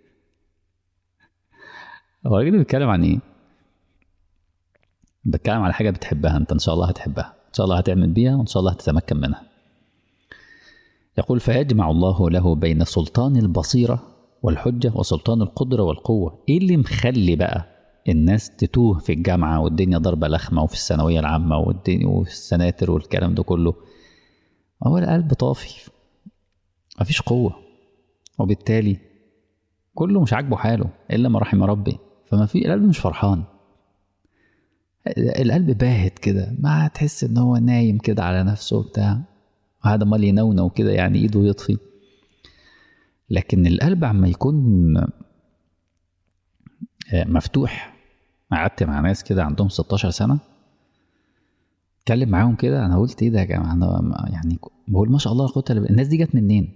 هو الراجل ده بيتكلم عن إيه؟ بتكلم على حاجة بتحبها أنت إن شاء الله هتحبها إن شاء الله هتعمل بيها وإن شاء الله هتتمكن منها يقول فيجمع الله له بين سلطان البصيرة والحجة وسلطان القدرة والقوة إيه اللي مخلي بقى الناس تتوه في الجامعة والدنيا ضربة لخمة وفي الثانوية العامة والدنيا وفي السناتر والكلام ده كله هو القلب طافي مفيش قوة وبالتالي كله مش عاجبه حاله إلا ما رحم ربي فما في القلب مش فرحان القلب باهت كده ما تحس ان هو نايم كده على نفسه بتاع وهذا مال ينونو كده يعني ايده يطفي لكن القلب عما يكون مفتوح قعدت مع ناس كده عندهم 16 سنه اتكلم معاهم كده انا قلت ايه ده يا جماعه انا يعني بقول ما شاء الله قوه الا الناس دي جت منين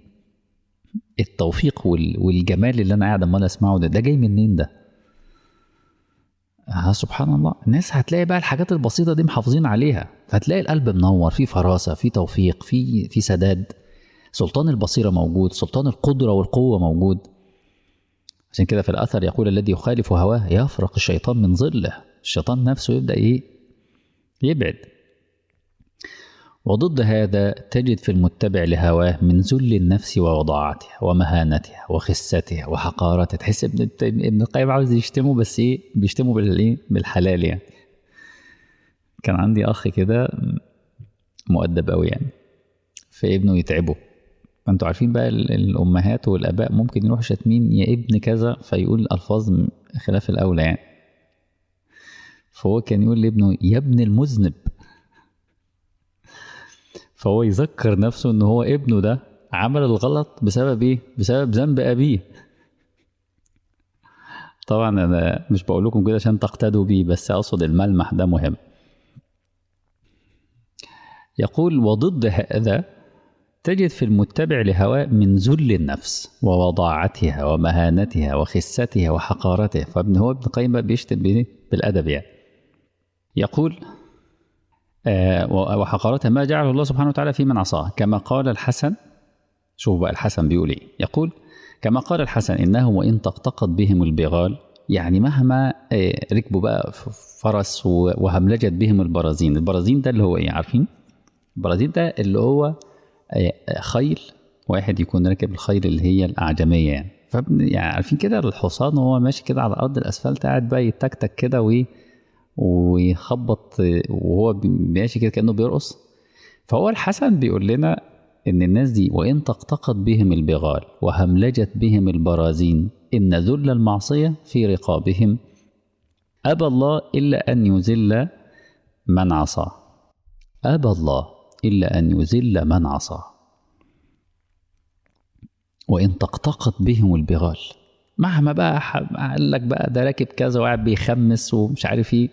التوفيق والجمال اللي انا قاعد امال اسمعه ده ده جاي منين ده آه سبحان الله الناس هتلاقي بقى الحاجات البسيطة دي محافظين عليها فهتلاقي القلب منور في فراسة في توفيق في في سداد سلطان البصيرة موجود سلطان القدرة والقوة موجود عشان كده في الأثر يقول الذي يخالف هواه يفرق الشيطان من ظله الشيطان نفسه يبدأ إيه يبعد وضد هذا تجد في المتبع لهواه من ذل النفس ووضاعتها ومهانتها وخستها وحقارتها تحس ابن ابن القيم عاوز يشتمه بس ايه بيشتمه بالايه بالحلال يعني كان عندي اخ كده مؤدب قوي يعني فابنه يتعبه فانتوا عارفين بقى الامهات والاباء ممكن يروحوا شاتمين يا ابن كذا فيقول الفاظ خلاف الاولى يعني فهو كان يقول لابنه يا ابن المذنب فهو يذكر نفسه ان هو ابنه ده عمل الغلط بسبب ايه بسبب ذنب ابيه طبعا انا مش بقول لكم كده عشان تقتدوا بيه بس اقصد الملمح ده مهم يقول وضد هذا تجد في المتبع لهواه من ذل النفس ووضاعتها ومهانتها وخستها وحقارتها فابن هو ابن قيم بقى بيشتم بالادب يعني يقول آه وحقارتها ما جعله الله سبحانه وتعالى في من عصاه كما قال الحسن شوف بقى الحسن بيقول ايه يقول كما قال الحسن انهم وان تقتقط بهم البغال يعني مهما آه ركبوا بقى فرس وهملجت بهم البرازين البرازين ده اللي هو ايه عارفين البرازين ده اللي هو آه خيل واحد يكون راكب الخيل اللي هي الاعجميه يعني يعني عارفين كده الحصان وهو ماشي كده على ارض الاسفلت قاعد بقى يتكتك كده وايه ويخبط وهو ماشي كده كانه بيرقص فهو الحسن بيقول لنا ان الناس دي وان تقتقط بهم البغال وهملجت بهم البرازين ان ذل المعصيه في رقابهم ابى الله الا ان يذل من عصى ابى الله الا ان يذل من عصى وان تقتقط بهم البغال مهما بقى قال لك بقى ده راكب كذا وقاعد بيخمس ومش عارف ايه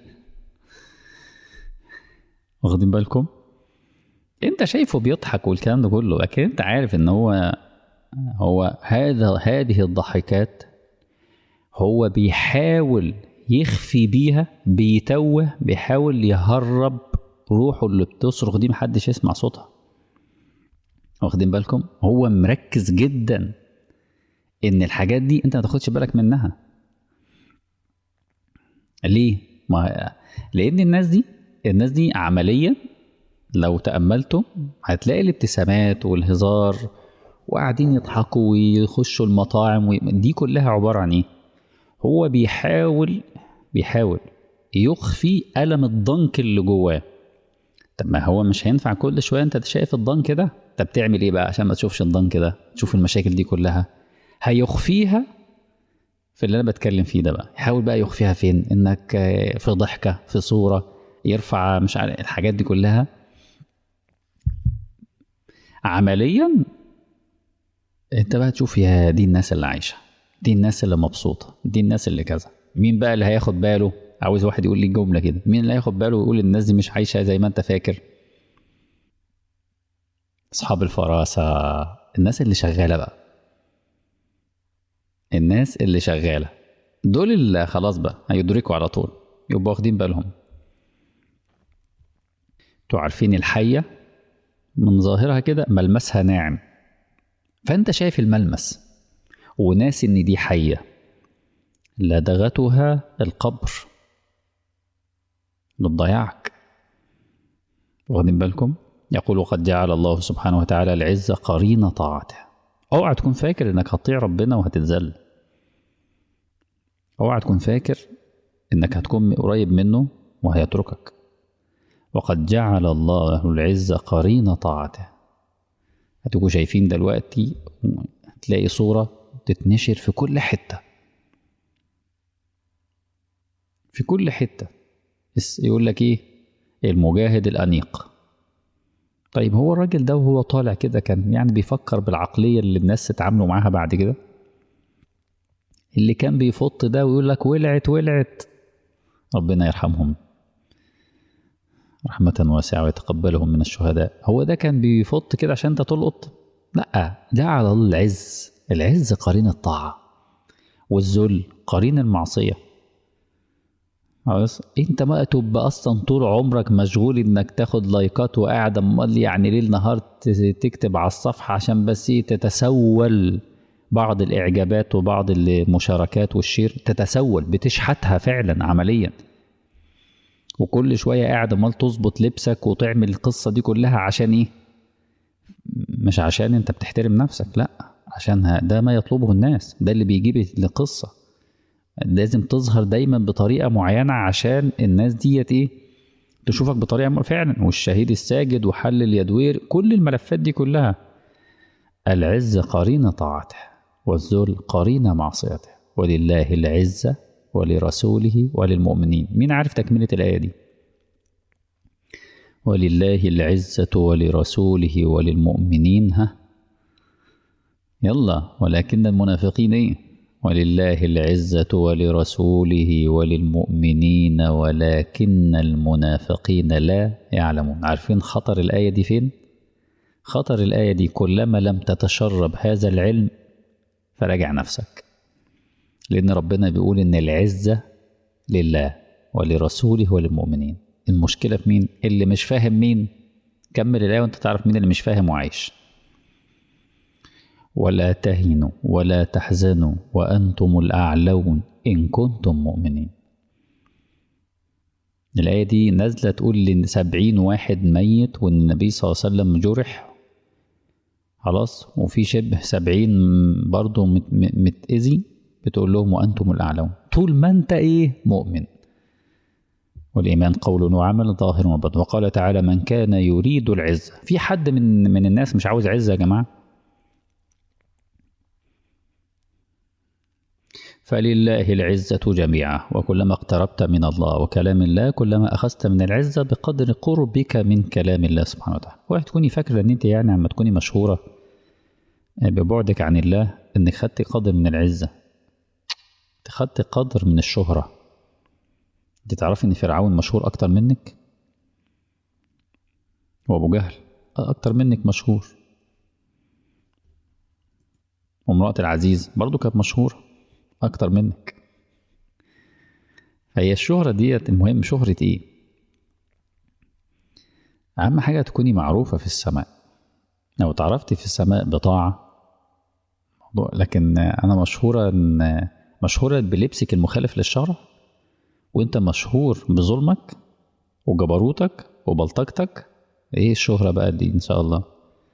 واخدين بالكم انت شايفه بيضحك والكلام ده كله لكن انت عارف ان هو هو هذا هذه الضحكات هو بيحاول يخفي بيها بيتوه بيحاول يهرب روحه اللي بتصرخ دي محدش يسمع صوتها واخدين بالكم هو مركز جدا ان الحاجات دي انت ما تاخدش بالك منها ليه ما لان الناس دي الناس دي عمليا لو تأملتوا هتلاقي الابتسامات والهزار وقاعدين يضحكوا ويخشوا المطاعم و... دي كلها عبارة عن ايه هو بيحاول بيحاول يخفي ألم الضنك اللي جواه طب ما هو مش هينفع كل شوية انت شايف الضنك ده طب تعمل ايه بقى عشان ما تشوفش الضنك ده تشوف المشاكل دي كلها هيخفيها في اللي انا بتكلم فيه ده بقى يحاول بقى يخفيها فين انك في ضحكه في صوره يرفع مش عارف الحاجات دي كلها عمليا انت بقى تشوف يا دي الناس اللي عايشه دي الناس اللي مبسوطه دي الناس اللي كذا مين بقى اللي هياخد باله عاوز واحد يقول لي الجمله كده مين اللي هياخد باله ويقول الناس دي مش عايشه زي ما انت فاكر اصحاب الفراسه الناس اللي شغاله بقى الناس اللي شغاله دول اللي خلاص بقى هيدركوا على طول يبقوا واخدين بالهم انتوا عارفين الحيه من ظاهرها كده ملمسها ناعم فانت شايف الملمس وناس ان دي حيه لدغتها القبر بتضيعك واخدين بالكم يقول قد جعل الله سبحانه وتعالى العزة قرين طاعته اوعى تكون فاكر انك هتطيع ربنا وهتتذل اوعى تكون فاكر انك هتكون قريب منه وهيتركك وقد جعل الله العزة قرين طاعته هتبقوا شايفين دلوقتي تلاقي صورة تتنشر في كل حتة في كل حتة يقول لك ايه المجاهد الأنيق طيب هو الراجل ده وهو طالع كده كان يعني بيفكر بالعقلية اللي الناس اتعاملوا معاها بعد كده اللي كان بيفط ده ويقول لك ولعت ولعت ربنا يرحمهم رحمة واسعة ويتقبلهم من الشهداء هو ده كان بيفط كده عشان انت تلقط لا جعل الله العز العز قرين الطاعة والذل قرين المعصية خلاص انت بقى تبقى اصلا طول عمرك مشغول انك تاخد لايكات وقاعد امال يعني ليل نهار ت- تكتب على الصفحه عشان بس ايه تتسول بعض الاعجابات وبعض المشاركات والشير تتسول بتشحتها فعلا عمليا وكل شويه قاعد امال تظبط لبسك وتعمل القصه دي كلها عشان ايه مش عشان انت بتحترم نفسك لا عشان ه- ده ما يطلبه الناس ده اللي بيجيب القصه لازم تظهر دايما بطريقه معينه عشان الناس ديت ايه تشوفك بطريقه م- فعلا والشهيد الساجد وحل اليدوير كل الملفات دي كلها العز قرين طاعته والذل قرين معصيته ولله العزه ولرسوله وللمؤمنين مين عارف تكمله الايه دي ولله العزه ولرسوله وللمؤمنين ها يلا ولكن المنافقين ايه ولله العزة ولرسوله وللمؤمنين ولكن المنافقين لا يعلمون عارفين خطر الآية دي فين؟ خطر الآية دي كلما لم تتشرب هذا العلم فراجع نفسك لأن ربنا بيقول إن العزة لله ولرسوله وللمؤمنين المشكلة في مين؟ اللي مش فاهم مين كمل الآية وأنت تعرف مين اللي مش فاهم وعايش ولا تهنوا ولا تحزنوا وأنتم الأعلون إن كنتم مؤمنين الآية دي نازلة تقول لإن سبعين واحد ميت وإن النبي صلى الله عليه وسلم جرح خلاص وفي شبه سبعين برضه مت- مت- متأذي بتقول لهم وأنتم الأعلون طول ما أنت إيه مؤمن والإيمان قول وعمل ظاهر وباطن وقال تعالى من كان يريد العزة في حد من من الناس مش عاوز عزة يا جماعة فلله العزة جميعا وكلما اقتربت من الله وكلام الله كلما أخذت من العزة بقدر قربك من كلام الله سبحانه وتعالى واحد تكوني فاكرة أن أنت يعني عما تكوني مشهورة ببعدك عن الله أنك خدت قدر من العزة أنت خدت قدر من الشهرة أنت تعرفي أن فرعون مشهور أكتر منك وأبو جهل أكتر منك مشهور وامرأة العزيز برضو كانت مشهورة أكتر منك فهي الشهرة ديت المهم شهرة إيه؟ أهم حاجة تكوني معروفة في السماء لو تعرفتي في السماء بطاعة موضوع لكن أنا مشهورة إن مشهورة بلبسك المخالف للشرع وأنت مشهور بظلمك وجبروتك وبلطجتك إيه الشهرة بقى دي إن شاء الله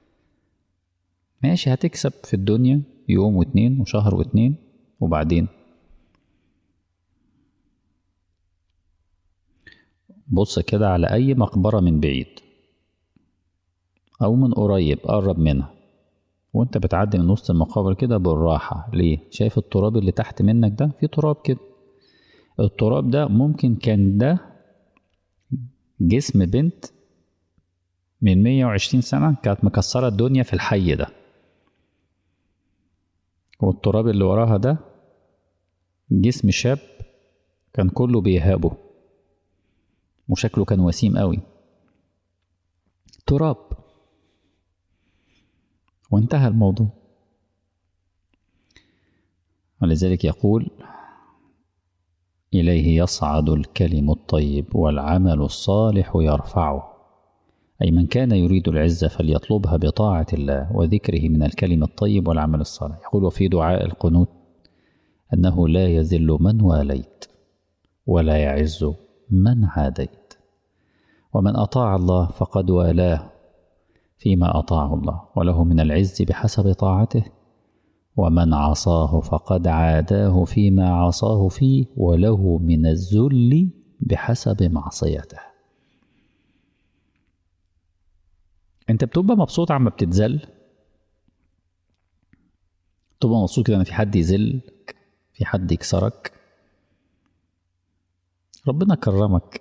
ماشي هتكسب في الدنيا يوم واتنين وشهر واتنين وبعدين بص كده على أي مقبرة من بعيد أو من قريب قرب منها وانت بتعدي من وسط المقابر كده بالراحة ليه؟ شايف التراب اللي تحت منك ده؟ في تراب كده التراب ده ممكن كان ده جسم بنت من 120 سنة كانت مكسرة الدنيا في الحي ده والتراب اللي وراها ده جسم شاب كان كله بيهابه وشكله كان وسيم قوي تراب وانتهى الموضوع ولذلك يقول إليه يصعد الكلم الطيب والعمل الصالح يرفعه أي من كان يريد العزة فليطلبها بطاعة الله وذكره من الكلم الطيب والعمل الصالح يقول وفي دعاء القنوت أنه لا يذل من واليت ولا يعز من عاديت ومن أطاع الله فقد والاه فيما أطاعه الله وله من العز بحسب طاعته ومن عصاه فقد عاداه فيما عصاه فيه وله من الذل بحسب معصيته انت بتبقى مبسوط عما بتتذل تبقى مبسوط كده ان في حد يذلك في حد يكسرك ربنا كرمك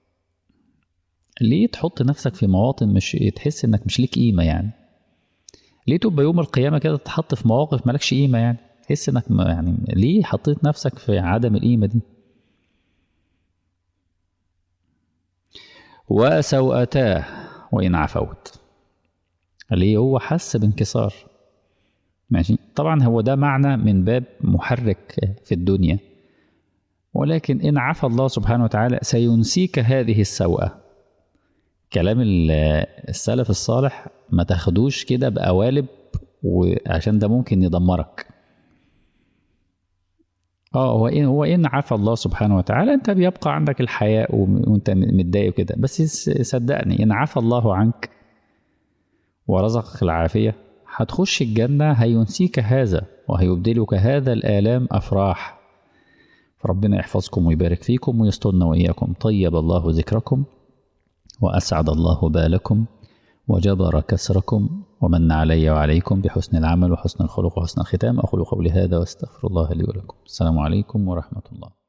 ليه تحط نفسك في مواطن مش تحس انك مش ليك قيمه يعني ليه تبقى يوم القيامه كده تتحط في مواقف مالكش قيمه يعني تحس انك ما يعني ليه حطيت نفسك في عدم القيمه دي وسوءتاه وان عفوت ليه هو حس بانكسار ماشي طبعا هو ده معنى من باب محرك في الدنيا ولكن إن عفى الله سبحانه وتعالى سينسيك هذه السوءة كلام السلف الصالح ما تاخدوش كده بقوالب وعشان ده ممكن يدمرك اه هو ان هو ان عفى الله سبحانه وتعالى انت بيبقى عندك الحياء وانت متضايق وكده بس صدقني ان عفى الله عنك ورزقك العافيه هتخش الجنه هينسيك هذا وهيبدلك هذا الالام افراح فربنا يحفظكم ويبارك فيكم ويسترنا واياكم طيب الله ذكركم واسعد الله بالكم وجبر كسركم ومن علي وعليكم بحسن العمل وحسن الخلق وحسن الختام أقول قولي هذا واستغفر الله لي ولكم السلام عليكم ورحمة الله